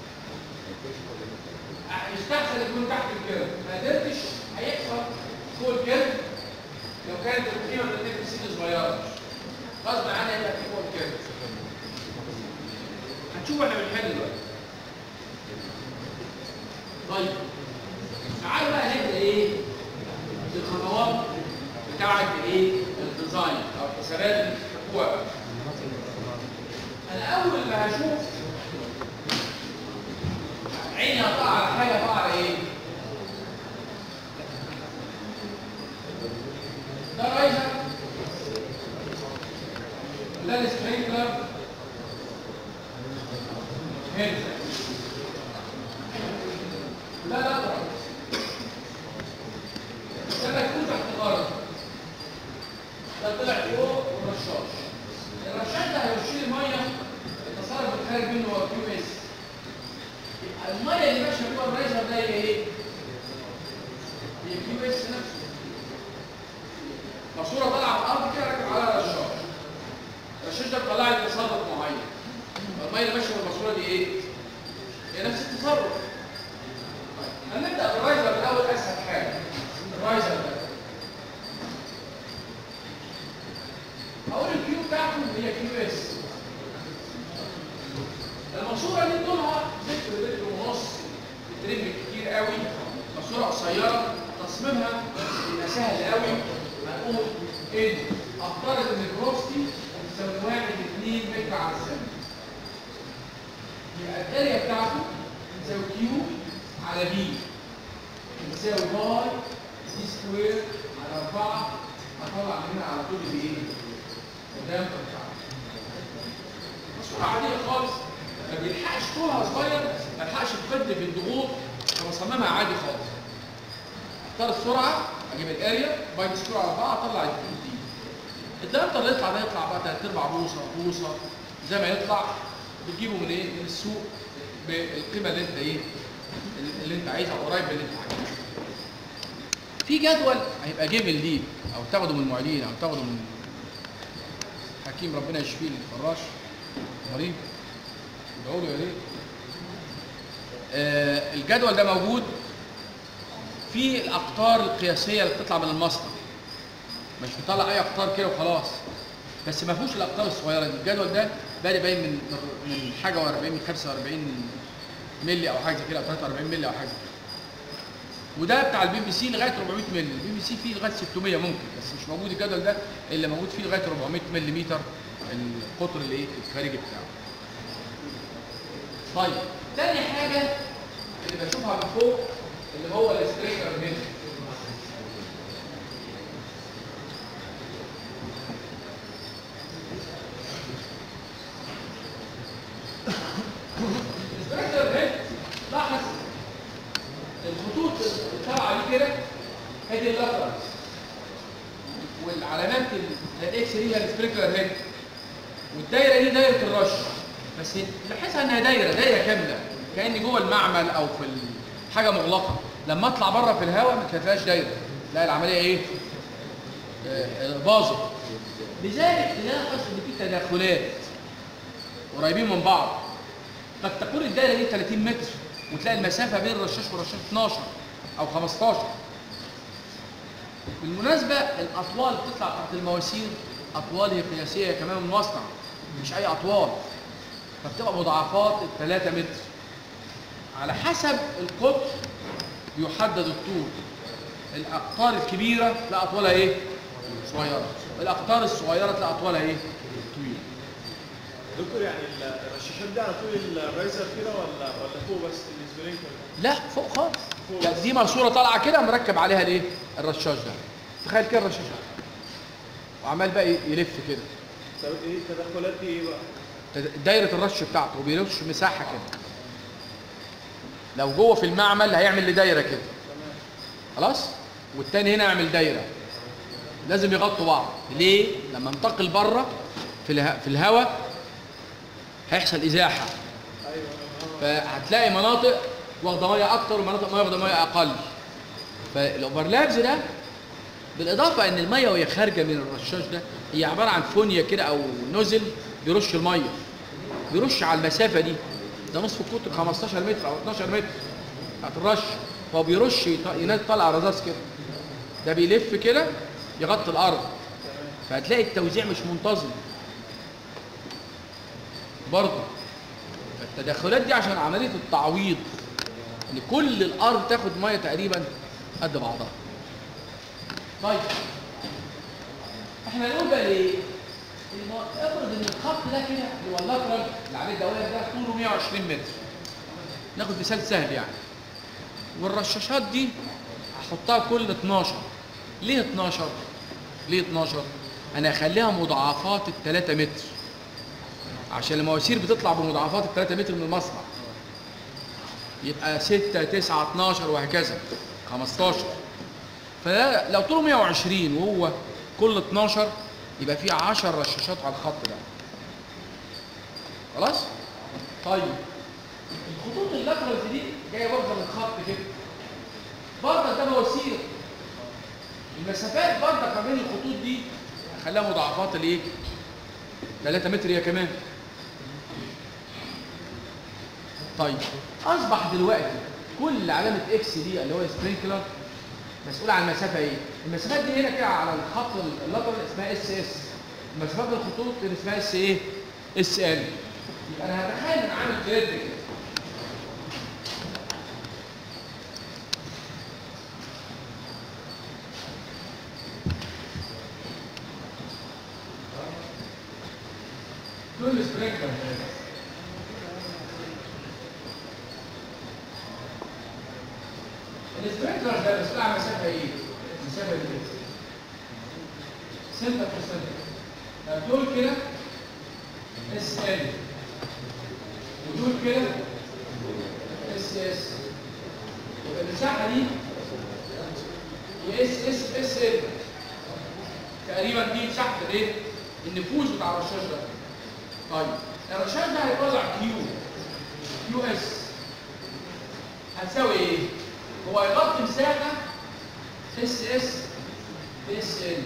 يستحسن يكون تحت الكيرف ما قدرتش هيحصل فوق الكيرف لو كانت القيمه بتاعت السن صغيره غصب عنها يبقى في فوق الكيرف هنشوف احنا بنحل دلوقتي طيب تعالوا بقى نبدا ايه الخطوات بتاعه الايه الديزاين او حسابات الحقوق انا اول ما هشوف عيني هتقع على حاجه هتقع على ايه ده رايزر ده السبرينكلر هنا لا لا خارج منه هو كيو اس يبقى الميه اللي ماشيه جوه الرايزر ده هي ايه؟ هي كيو اس نفسه ماسوره طالعه على الارض كده راكب عليها رشاش الرشاش ده بيطلع لي تصرف معين الميه اللي ماشيه بالماسوره دي ايه؟ هي نفس التصرف طيب هنبدا بالرايزر الاول اسهل حاجه الرايزر ده اقول الكيو بتاعته هي كيو اس الماسوره دي طولها متر متر ونص بترم كتير قوي ماسوره قصيره تصميمها يبقى سهل قوي هنقول ان افترض ان الفلوسيتي تساوي 1 2 متر على الثانيه يبقى الاريا بتاعته تساوي كيو على بي تساوي باي سي سكوير على 4 هطلع من هنا على طول بايه؟ قدام بتاعته ماسوره عاديه خالص ما بيلحقش طولها صغير ما يلحقش يقد في الضغوط فبصممها عادي خالص اختار السرعه اجيب الاريا باي سكوير على 4 اطلع الكيو دي الدايمتر اللي يطلع ده يطلع بقى 3 ارباع بوصه بوصه زي ما يطلع بتجيبه من ايه؟ من السوق بالقيمه اللي انت ايه؟ اللي انت عايزها قريب من اللي انت عايزها. في جدول هيبقى جيب الليب او تاخده من المعيدين او تاخده من حكيم ربنا يشفيه الفراش مريض ادعوا له يا ريت آه الجدول ده موجود في الاقطار القياسيه اللي بتطلع من المصنع مش بيطلع اي اقطار كده وخلاص بس ما فيهوش الاقطار الصغيره دي الجدول ده بادئ باين من من حاجه و40 من 45 مللي او حاجه زي كده او 43 مللي او حاجه زي كده وده بتاع البي بي سي لغايه 400 مللي البي بي سي فيه لغايه 600 ممكن بس مش موجود الجدول ده اللي موجود فيه لغايه 400 ملم القطر اللي ايه الخارجي بتاعه طيب تاني حاجه اللي بشوفها من فوق اللي هو السبرينكلر هنا السبرينكلر هنا لاحظ الخطوط التابعه دي كده هي دي اللاترالز والعلامات ال- الاكس دي هي السبرينكلر هيد والدايره دي دايره الرش بس لاحظها انها دايره دايره كامله كاني جوه المعمل او في ال- حاجه مغلقه لما اطلع بره في الهواء ما تلاقيهاش دايره لا العمليه ايه آه، آه، باظت لذلك تلاحظ ان في تداخلات قريبين من بعض قد تكون الدايره دي 30 متر وتلاقي المسافه بين الرشاش والرشاش 12 او 15 بالمناسبه الاطوال اللي بتطلع تحت المواسير اطوال هي قياسيه كمان من المصنع مش اي اطوال فبتبقى مضاعفات ال 3 متر على حسب القطر يحدد الطول الاقطار الكبيره تلاقي اطوالها ايه صغيره الاقطار الصغيره تلاقي اطوالها ايه طويله دكتور يعني ال- الرشاشات دي على طول الرايزر كده ولا ولا فوق بس السبرينكلر لا فوق خالص فوق لا بس. دي ماسوره طالعه كده مركب عليها الايه الرشاش ده تخيل كده الرشاش ده. وعمال بقى يلف كده طب ايه التدخلات دي ايه بقى؟ تد- دايره الرش بتاعته وبيرش مساحه كده لو جوه في المعمل هيعمل لي دايره كده تمام خلاص والتاني هنا يعمل دايره لازم يغطوا بعض ليه لما انتقل بره في اله... في الهواء هيحصل ازاحه ايوه فهتلاقي مناطق واخده ميه اكتر ومناطق ما واخده ميه اقل فالاوفرلابز ده بالاضافه ان الميه وهي خارجه من الرشاش ده هي عباره عن فونيا كده او نزل بيرش الميه بيرش على المسافه دي ده نصف القطر 15 متر او 12 متر بتاعت الرش فهو بيرش يط- ينادي طالع رذاذ كده ده بيلف كده يغطي الارض فهتلاقي التوزيع مش منتظم برضه فالتدخلات دي عشان عمليه التعويض ان كل الارض تاخد ميه تقريبا قد بعضها طيب احنا نقول بقى ليه الم- افرض ان الخط ده كده اللي هو اللاترال اللي عليه الدوائر ده طوله 120 متر ناخد مثال سهل يعني والرشاشات دي هحطها كل 12 ليه 12 ليه 12 انا هخليها مضاعفات ال 3 متر عشان المواسير بتطلع بمضاعفات ال 3 متر من المصنع يبقى 6 9 12 وهكذا 15 فلو طوله 120 وهو كل 12 يبقى في 10 رشاشات على الخط ده خلاص طيب الخطوط اللاترالز دي جايه واخده من خط كده برضه ده مواسير المسافات برضه ما بين الخطوط دي خلاها مضاعفات الايه 3 متر هي كمان طيب اصبح دلوقتي كل علامه اكس دي اللي هو سبرينكلر مسؤول عن المسافه ايه المسافات دي هنا كده على الخط اللاترال اسمها اس اس مسافات الخطوط اللي اسمها اس ايه اس ال يبقى انا هتخيل ان عامل جريد كده دول سبرينكلر السبرينكلر ده مسؤول عن مسافه ايه؟ مسافه دي سنتر في سنتر طب دول كده اس ال ودول كده اس اس يبقى المساحه دي هي اس اس اس ال تقريبا دي مساحه الايه؟ النفوذ بتاع الرشاش ده طيب الرشاش ده هيطلع كيو كيو اس هتساوي ايه؟ هو هيغطي مساحه اس اس اس ال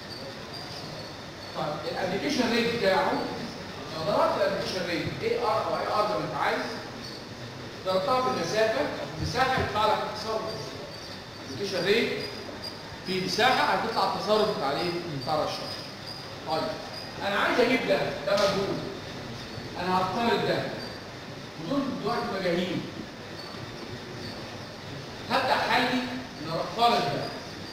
طيب الابلكيشن ريت بتاعه لو ضربت الابلكيشن ريت اي ار او اي ار زي ما انت عايز ضربتها في المسافه مساحه يطلع لك التصرف الابلكيشن ريت في مساحه هتطلع التصرف بتاع الايه؟ بتاع الرشاش طيب انا عايز اجيب ده ده مجهول انا هفترض ده ودول دلوقتي مجاهيل هبدا حلي ان افترض ده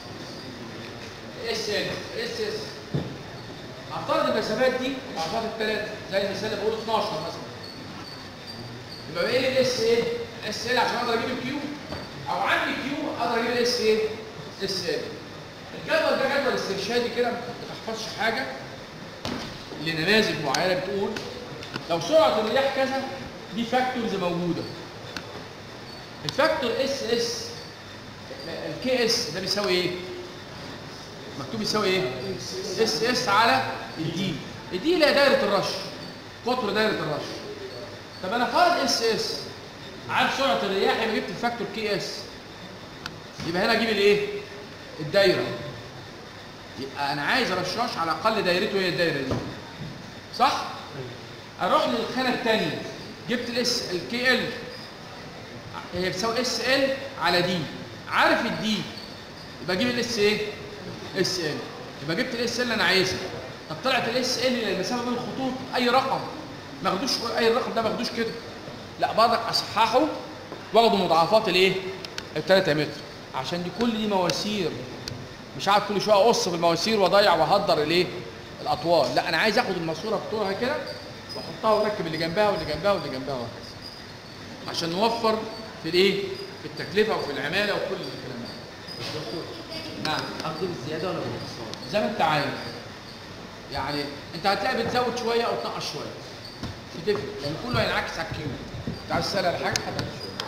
اس ال اس اس هفترض المسافات دي اعتقد الثلاثه زي المثال اللي بقول 12 مثلا يبقى ايه الاس ايه؟ اس ال عشان اقدر اجيب الكيو او عندي كيو اقدر اجيب الاس ايه؟ اس ال الجدول ده جدول استرشادي كده ما تحفظش حاجه لنماذج معينه بتقول لو سرعه الرياح كذا دي فاكتورز موجوده الفاكتور اس اس الكي اس ده بيساوي ايه؟ مكتوب يساوي ايه؟ اس اس على الدي الدي اللي هي دايره الرش قطر دايره الرش طب انا فارض اس اس عارف سرعه الرياح يبقى جبت الفاكتور كي اس يبقى هنا اجيب الايه؟ الدايره يبقى انا عايز رشاش على الاقل دايرته هي الدايره دي صح؟ اروح للخانه الثانيه جبت الاس الكي ال هي بتساوي اس ال على دي عارف الدي يبقى اجيب الاس ايه؟ اس ال يبقى جبت الاس ال اللي انا عايزها طب طلعت الاس ال المسافه بين الخطوط اي رقم ما اخدوش اي رقم ده ما اخدوش كده لا برضك اصححه واخده مضاعفات الايه؟ ال 3 متر عشان دي كل دي مواسير مش قاعد كل شويه اقص في المواسير واضيع واهدر الايه؟ الاطوال لا انا عايز اخد الماسوره بطولها كده واحطها واركب اللي جنبها واللي جنبها واللي جنبها وهكذا عشان نوفر في الايه؟ في التكلفه وفي العماله وكل الكلام ده نعم اخده بالزياده ولا بالنقصان؟ زي ما انت عايز يعني انت هتلاقي بتزود شويه او تنقص شويه مش هتفرق لان كله هينعكس على الكيلو انت عايز تسال على حاجه حاجه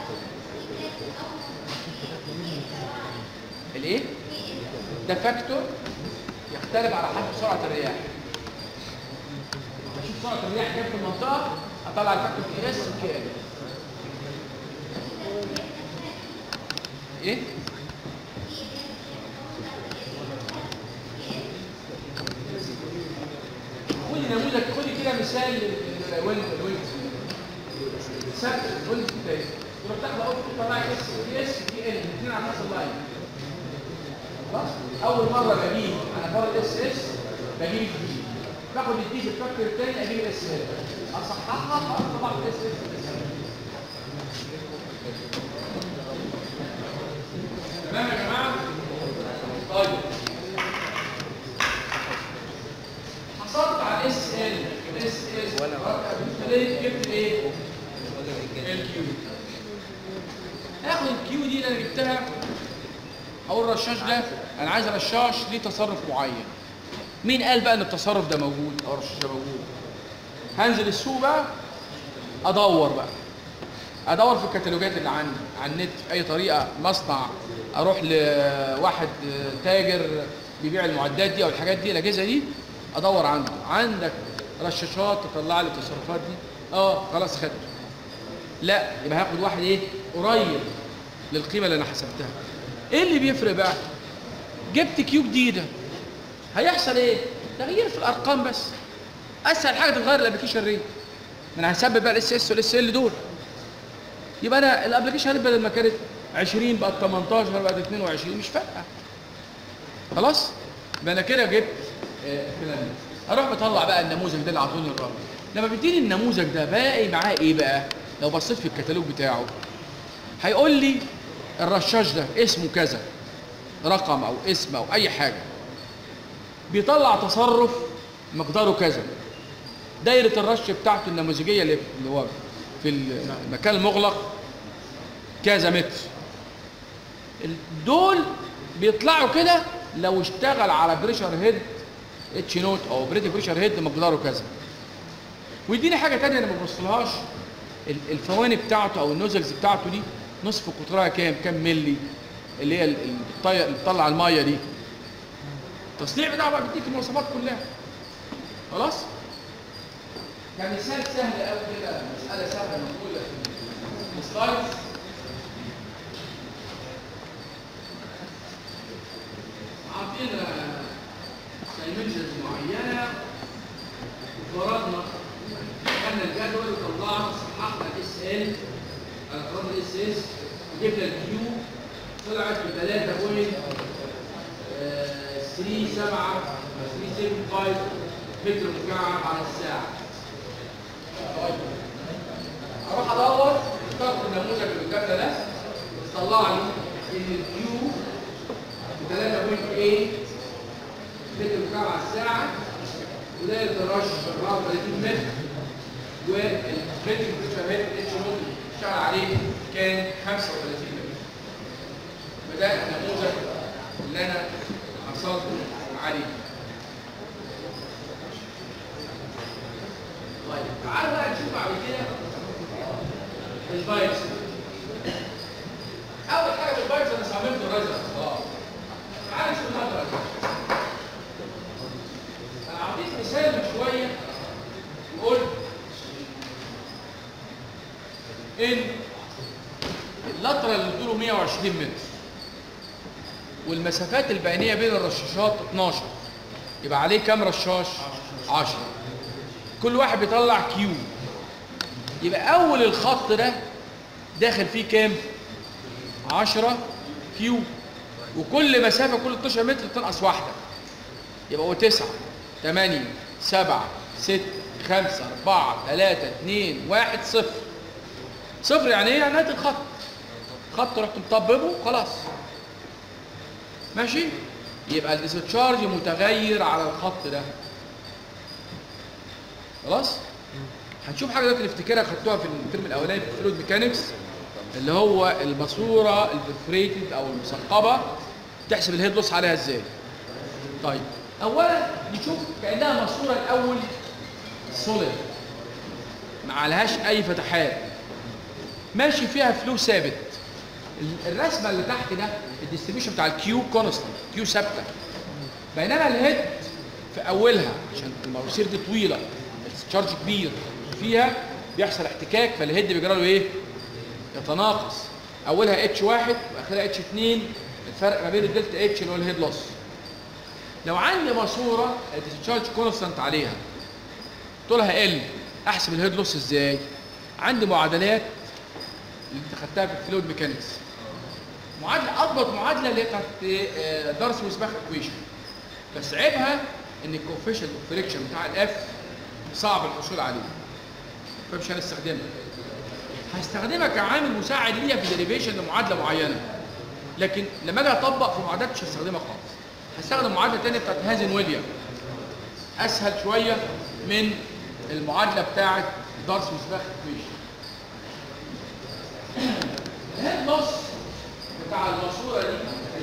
الايه ده فاكتور يختلف على حسب سرعه الرياح بشوف سرعه الرياح كام في المنطقه اطلع الفاكتور كي اس وكي ال ايه خدي نموذج خدي كده مثال للويند الويند ثابت الويند بتاعي تروح تاخد اول تطلعي اس دي اس دي ال الاثنين على نفس اللاين خلاص اول مره بجيب انا فرض اس اس بجيب الدي باخد الدي في الفاكتور الثاني اجيب الاس ال اصححها خلاص طبعا الاس اس تمام يا جماعه طيب حصلت على الاس ال الاس اس جبت الايه الكيو اخد الكيو دي اللي انا جبتها اقول الرشاش ده انا عايز رشاش ليه تصرف معين مين قال بقى ان التصرف ده موجود او الرشاش ده موجود هنزل السوق بقى ادور بقى ادور في الكتالوجات اللي عندي على النت في اي طريقه مصنع اروح لواحد تاجر بيبيع المعدات دي او الحاجات دي الاجهزه دي ادور عنده عندك رشاشات تطلع لي التصرفات دي اه خلاص خدته لا يبقى هاخد واحد ايه قريب للقيمه اللي انا حسبتها ايه اللي بيفرق بقى جبت كيو جديده هيحصل ايه تغيير في الارقام بس اسهل حاجه تتغير الابلكيشن ريت ما انا هسبب بقى الاس اس والاس ال دول يبقى انا الابلكيشن ريت بدل ما كانت 20 بقت 18 بقت 22 مش فارقه خلاص يبقى انا كده جبت آه، الكلام ده اروح بطلع بقى النموذج ده اللي عطوني الرقم لما بيديني النموذج ده باقي معاه ايه بقى لو بصيت في الكتالوج بتاعه هيقول لي الرشاش ده اسمه كذا رقم او اسم او اي حاجه بيطلع تصرف مقداره كذا دايره الرش بتاعته النموذجيه اللي اللي هو في المكان المغلق كذا متر ال- دول بيطلعوا كده لو اشتغل على بريشر هيد اتش نوت او بريتي بريشر هيد مقداره كذا ويديني حاجه تانية انا ما ببصلهاش ال- الفواني بتاعته او النوزلز بتاعته دي نصف قطرها كام كام ملي اللي هي ال- ال- الطي- اللي بتطلع الميه دي التصنيع بتاعه بقى بيديك المواصفات كلها خلاص كمثال سهل قوي كده مساله سهله موجوده في السلايدز عطينا دايمنشنز معينه وفرضنا خدنا الجدول وطلعنا صححنا الاس ال فرضنا الاس اس وجبنا الكيو طلعت ب 3.37 متر مكعب على الساعه طيب اروح ادور اخترت النموذج اللي قدامنا ده طلع لي ان الكيو 3.8 متر مكعب على الساعة ودايرة الرش 34 متر والمتر بريشر هيد اتش نوت اشتغل عليه كان 35 متر فده النموذج اللي انا حصلت عليه طيب تعالوا بقى نشوف بعد كده الفايبس اول حاجه في الفايبس انا صممت الرزق خلاص تعالى نشوف المطرح انا اعطيك مثال من شويه وقلت ان اللترة اللي طوله 120 متر والمسافات البينيه بين الرشاشات 12 يبقى عليه كام رشاش 10 كل واحد بيطلع كيو يبقى اول الخط ده داخل فيه كام 10 كيو وكل مسافه كل 12 متر تنقص واحده يبقى هو 9 8 7 6 5 4 3 2 1 0 صفر يعني ايه؟ يعني نهايه الخط خط رحت مطببه خلاص ماشي يبقى الديسشارج متغير على الخط ده خلاص هنشوف حاجه دلوقتي نفتكرها خدتوها في الترم الاولاني في الفلويد ميكانكس اللي هو الماسوره البرفريتد او المثقبه تحسب الهيد لوس عليها ازاي طيب اولا نشوف كانها ماسوره الاول سوليد ما عليهاش اي فتحات ماشي فيها فلو ثابت ال- الرسمه اللي تحت ده الديستريبيوشن بتاع الكيو كونستنت كيو ثابته بينما الهيد في اولها عشان المواسير دي طويله التشارج كبير فيها بيحصل احتكاك فالهيد بيجرى له ايه؟ يتناقص اولها اتش واحد واخرها اتش 2 الفرق ما بين الدلتا اتش اللي هو الهيد لوس لو عندي ماسوره التشارج كونستنت عليها طولها ال احسب الهيد لوس ازاي؟ عندي معادلات اللي انت خدتها في الفلويد ميكانكس معادله اضبط معادله اللي هي بتاعت آه، دارس وسباخ ايكويشن بس عيبها ان الكوفيشنت اوف فريكشن بتاع الاف صعب الحصول عليه فمش هنستخدمها هستخدمها كعامل مساعد ليا في ديريفيشن لمعادله معينه لكن لما اجي اطبق في معادلات مش هستخدمها خالص هستخدم معادله ثانيه بتاعت هازن ويليام اسهل شويه من المعادله بتاعت دارس وسباخ ايكويشن الهيد لوس بتاع الماسوره دي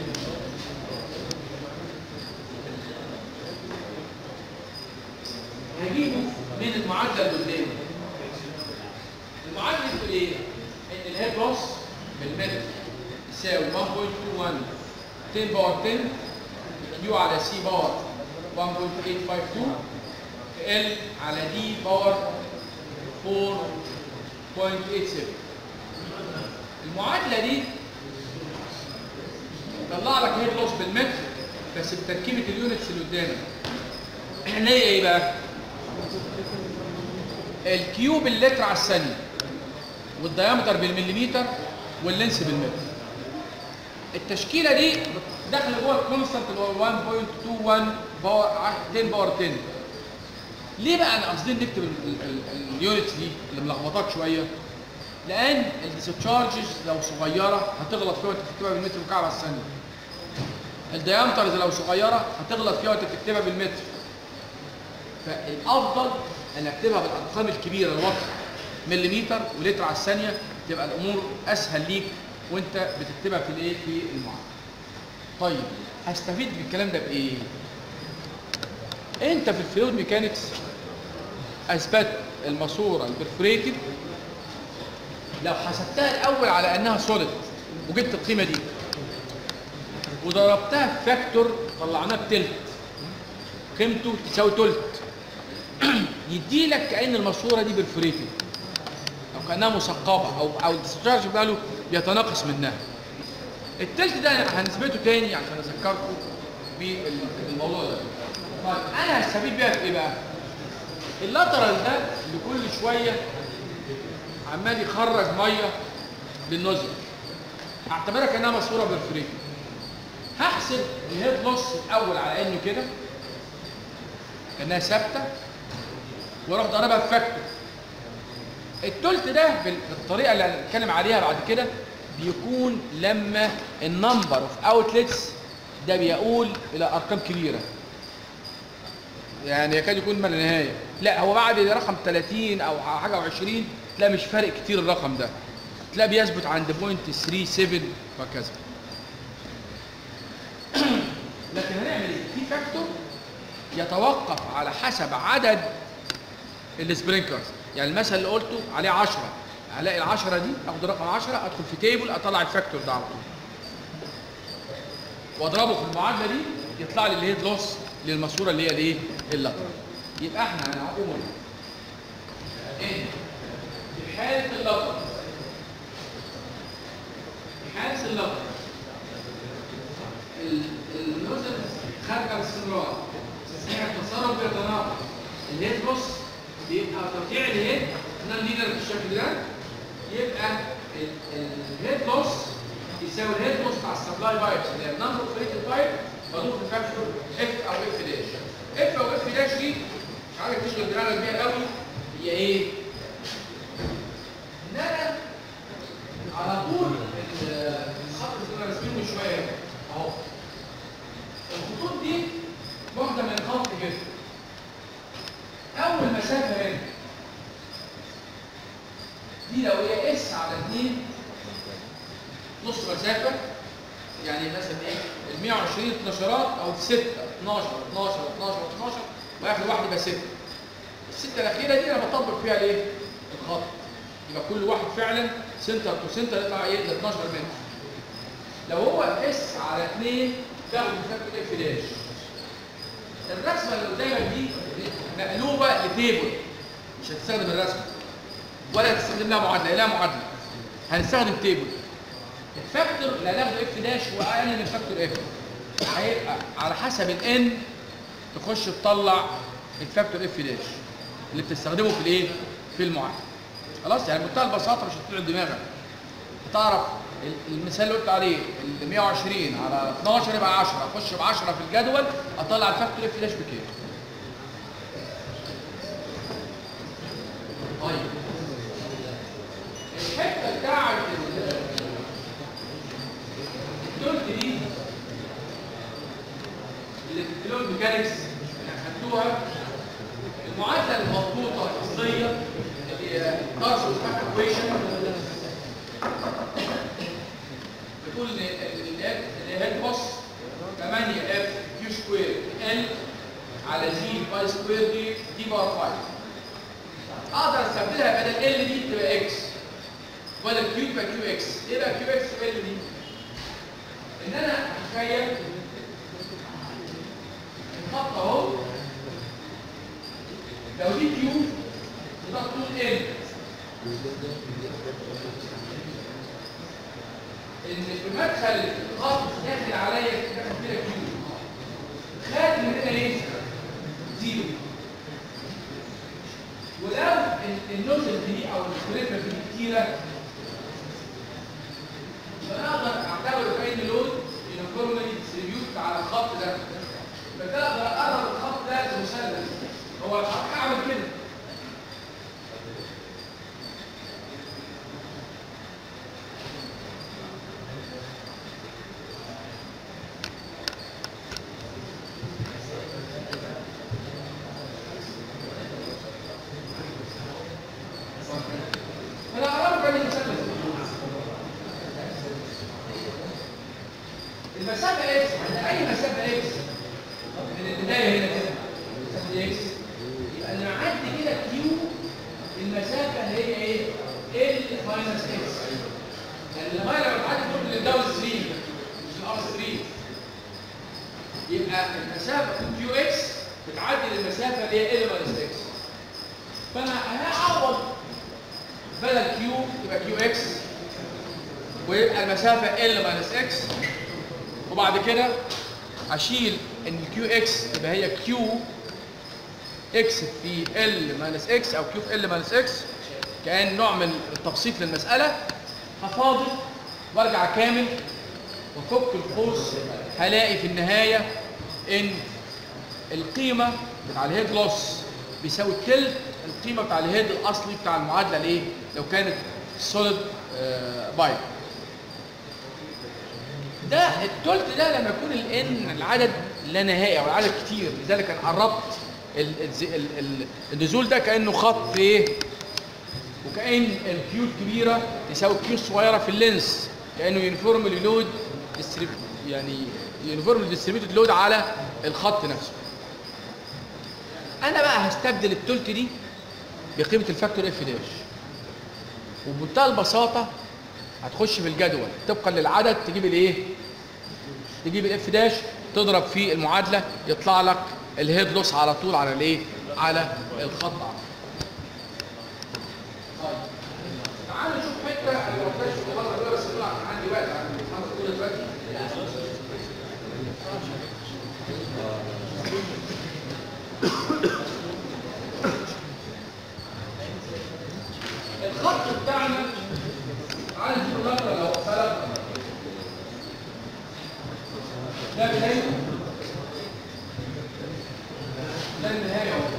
هجيبه من المعادله اللي قدامي المعادله بتقول ايه؟ ان الهيد لوس بالمتر يساوي 1.21 10 باور 10 كيو على سي باور 1.852 في ال على دي باور 4 المعادله دي طلع لك هيد لوس بالمتر بس بتركيبه اليونتس اللي قدامك احنا هي ايه بقى الكيوب اللتر على الثانيه والديامتر بالمليمتر واللينس بالمتر التشكيله دي داخله جوه الكونستانت اللي هو 1.21 باور 10 باور 10 ليه بقى انا قاصدين نكتب اليونتس دي اللي ملخبطاك شويه لان الديسشارجز لو صغيره هتغلط فيها وانت بتكتبها بالمتر مكعب على الثانيه الديامترز لو صغيره هتغلط فيها وانت بتكتبها بالمتر فالافضل ان اكتبها بالارقام الكبيره الوقت مليمتر ولتر على الثانيه تبقى الامور اسهل ليك وانت بتكتبها في الايه في المعادله طيب هستفيد من الكلام ده بايه انت في الفلويد ميكانكس اثبت الماسوره البرفوريتد لو حسبتها الاول على انها سوليد وجبت القيمه دي وضربتها في فاكتور طلعناه بتلت قيمته تساوي تلت يدي لك كان الماسوره دي برفوريتد او كانها مثقبه او او الديسشارج بتاعه بيتناقص منها التلت ده هنثبته تاني عشان اذكركم بالموضوع ده طيب انا هستفيد بيها في ايه بقى اللاترال ده اللي كل شويه عمال يخرج ميه للنزل هعتبرها كانها ماسوره برفوريتد هحسب الهيد لوس الاول على انه كده كانها ثابته واروح ضاربها في فاكتور التلت ده بالطريقه اللي هنتكلم عليها بعد كده بيكون لما النمبر اوف اوتلتس ده بيقول الى ارقام كبيره يعني يكاد يكون ما لا نهايه لا هو بعد رقم 30 او حاجه و20 تلاقي مش فارق كتير الرقم ده تلاقي بيثبت عند بوينت 37 وهكذا لكن هنعمل ايه في فاكتور يتوقف على حسب عدد السبرينكلرز يعني المثل اللي قلته عليه 10 هلاقي ال 10 دي اخد رقم 10 ادخل في تيبل اطلع الفاكتور ده على طول واضربه في المعادله دي يطلع لي الهيد لوس للماسوره اللي هي الايه اللاترال يبقى احنا هنقول ان في حاله اللاترال في حاله اللاترال النزل خارجه باستمرار تسريع التصرف بيتناقض الهيد لوس بيبقى ترجيع الهيد احنا لينا بالشكل ده يبقى الهيد لوس يساوي الهيد لوس بتاع السبلاي بايبس اللي هي النمبر اوف ريتد بايب مضروب في فاكتور اف او اف داش اف او اف داش دي مش عارف تشغل دماغك بيها قوي هي ايه؟ ان انا على طول الخط اللي انا راسمينه من شويه اهو الخطوط دي واخده من الخط كده اول مسافه هنا دي لو هي اس على 2 نص مسافه يعني مثلا ايه ال 120 12 او 6 12 12 12 12 واخر واحد يبقى 6 السته الاخيره دي انا بطبق فيها الايه؟ الخط يبقى كل واحد فعلا سنتر تو سنتر يطلع ايه؟ ل 12 متر لو هو اس على 2 تاخد فاكتور اف داش الرسمه اللي قدامك دي مقلوبه لتيبل مش هتستخدم الرسمه ولا هتستخدم لها معادله لها معادله هنستخدم تيبل الفاكتور اللي هناخده اف داش هو اقل من فاكتور اف هيبقى على حسب الان تخش تطلع الفاكتور اف داش اللي بتستخدمه في الايه؟ في المعادله خلاص يعني بمنتهى البساطه مش هتطلع دماغك هتعرف المثال اللي قلت عليه ال 120 على 12 يبقى 10 اخش ب 10 في الجدول اطلع الفاكتور اف داش بكام طيب الحته بتاعت التلت دي اللي في الفلويد ميكانكس اللي خدتوها المعادله المضبوطه القصيه اللي هي تارسوس اكويشن بتقول ان الهيد بوس 8 اف كيو سكوير ال على جي باي سكوير دي دي باور 5 اقدر استبدلها بدل ال دي تبقى اكس بدل كيو تبقى كيو اكس ايه بقى كيو اكس ال دي؟ ان انا اتخيل الخط اهو لو دي كيو يبقى طول ال ان في مدخل الخط داخل عليا داخل فيها كيو خارج من هنا ايه؟ زيرو ولو ال- النوزل دي او السكريبر دي كتيره فانا اقدر اعتبره كأن لود يونيفورمالي ديستريبيوت على الخط ده فده اقدر اقرب الخط ده لمثلث هو الخط اعمل كده انا اقرب كأن المثلث المسافة اكس عند اي مسافة اكس من البداية هنا كده مسافة اكس يبقى اللي معدي كده كيو المسافة اللي هي ايه؟ ال ماينس اكس يعني لغاية لما تعدي فوق للداون ستريم مش الار ستريم يبقى المسافة كيو اكس بتعدي للمسافة اللي هي ال ماينس اكس فانا هعوض بدل كيو يبقى كيو اكس ويبقى المسافة ال ماينس اكس وبعد كده اشيل ان الكيو اكس تبقى هي كيو اكس في ال ماينس اكس او كيو في ال ماينس اكس كان نوع من التبسيط للمساله هفاضل وارجع كامل وافك القوس هلاقي في النهايه ان القيمه بتاع الهيد لوس بيساوي التلت القيمه بتاع الهيد الاصلي بتاع المعادله الايه لو كانت سوليد بايب ده التلت ده لما يكون الان العدد لا نهائي او العدد كتير لذلك انا قربت ال- الز- ال- ال- النزول ده كانه خط ايه وكان الكيو الكبيره تساوي الكيو الصغيره في اللينس كانه يونيفورملي لود يعني يونيفورملي ديستريبيوتد لود على الخط نفسه انا بقى هستبدل التلت دي بقيمه الفاكتور اف داش وبمنتهى البساطه هتخش في الجدول طبقا للعدد تجيب الايه تجيب الاف داش تضرب في المعادله يطلع لك الهيد لوس على طول على الايه على الخط على طول. طيب تعالوا نشوف حته انا ما قلتهاش في المحاضره الاولى بس طلع كان عندي وقت عن المحاضره الاولى دلوقتي الخط بتاعنا تعالى نشوف نقرا لو سلك ده بدايته ده النهايه اهو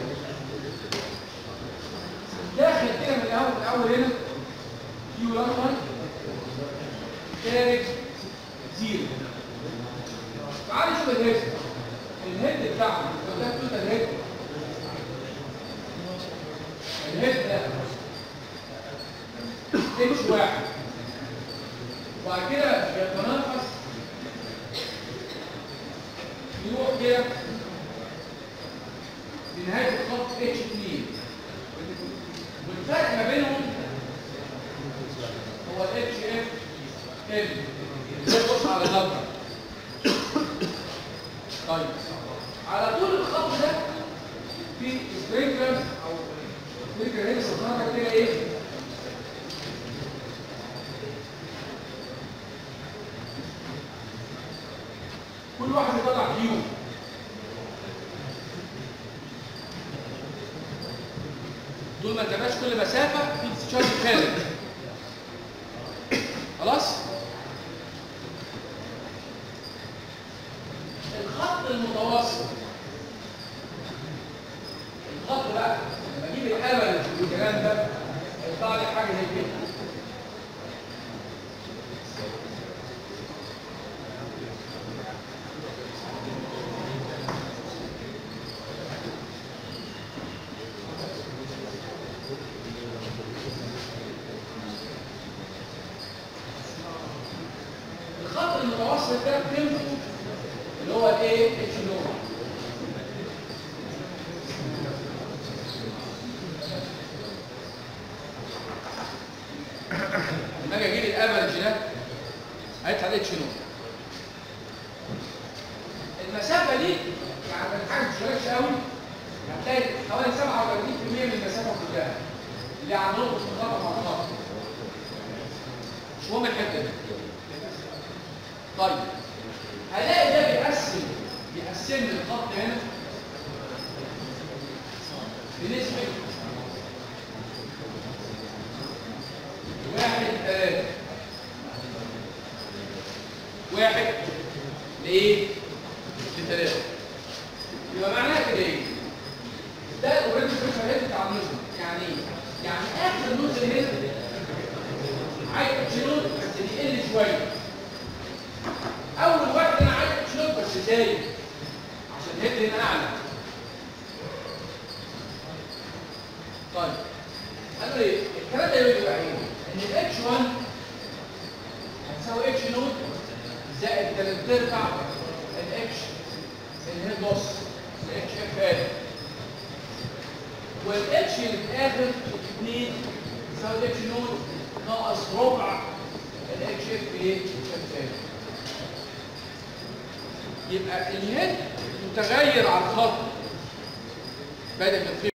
داخل كده من الاول من الاول هنا كيو رقم خارج زيرو تعالى نشوف الهيد الهيد بتاعنا لو ده توتال الهيد الهيد ده اتش واحد وبعد كده يتنافس يروح كده لنهايه الخط اتش 2 والفرق ما بينهم هو الاتش اف ال بص على النظر طيب على طول الخط ده في سبرينكلر او سبرينكلر هنا استخدامها كده ايه كل واحد يطلع كيو دول ما تبقاش كل مسافه في استشارة خارج خلاص الخط المتوسط الخط بقى لما اجيب الامل والكلام ده يطلع لي حاجه زي كده الخط المتوسط ده قيمته اللي هو الايه اتش نور لما اجي اجيب الافرج ده هيطلع اتش نور المسافه دي يعني ما تتحسبش قوي هتلاقي حوالي 37% من المسافه كلها اللي عند نقطه الخط ثلاثة واحد لايه؟ لثلاثة يبقى معناها كده ايه؟ ده اوريدي بريشر هيد بتاع النزل يعني ايه؟ يعني اخر نزل هيد عايز اتشنود بس بيقل شويه اول واحد انا عايز اتشنود بس زايد عشان الهيد هنا اعلى طيب قالوا ايه الكلام ده يقول بقى ايه ان الاتش 1 هتساوي اتش نود زائد 3 ارباع الاتش اللي هي النص الاتش اف ال والاتش اللي في اخر 2 يساوي الاتش نود ناقص ربع الاتش اف ايه اف ال يبقى الهيد متغير على الخط بادئ من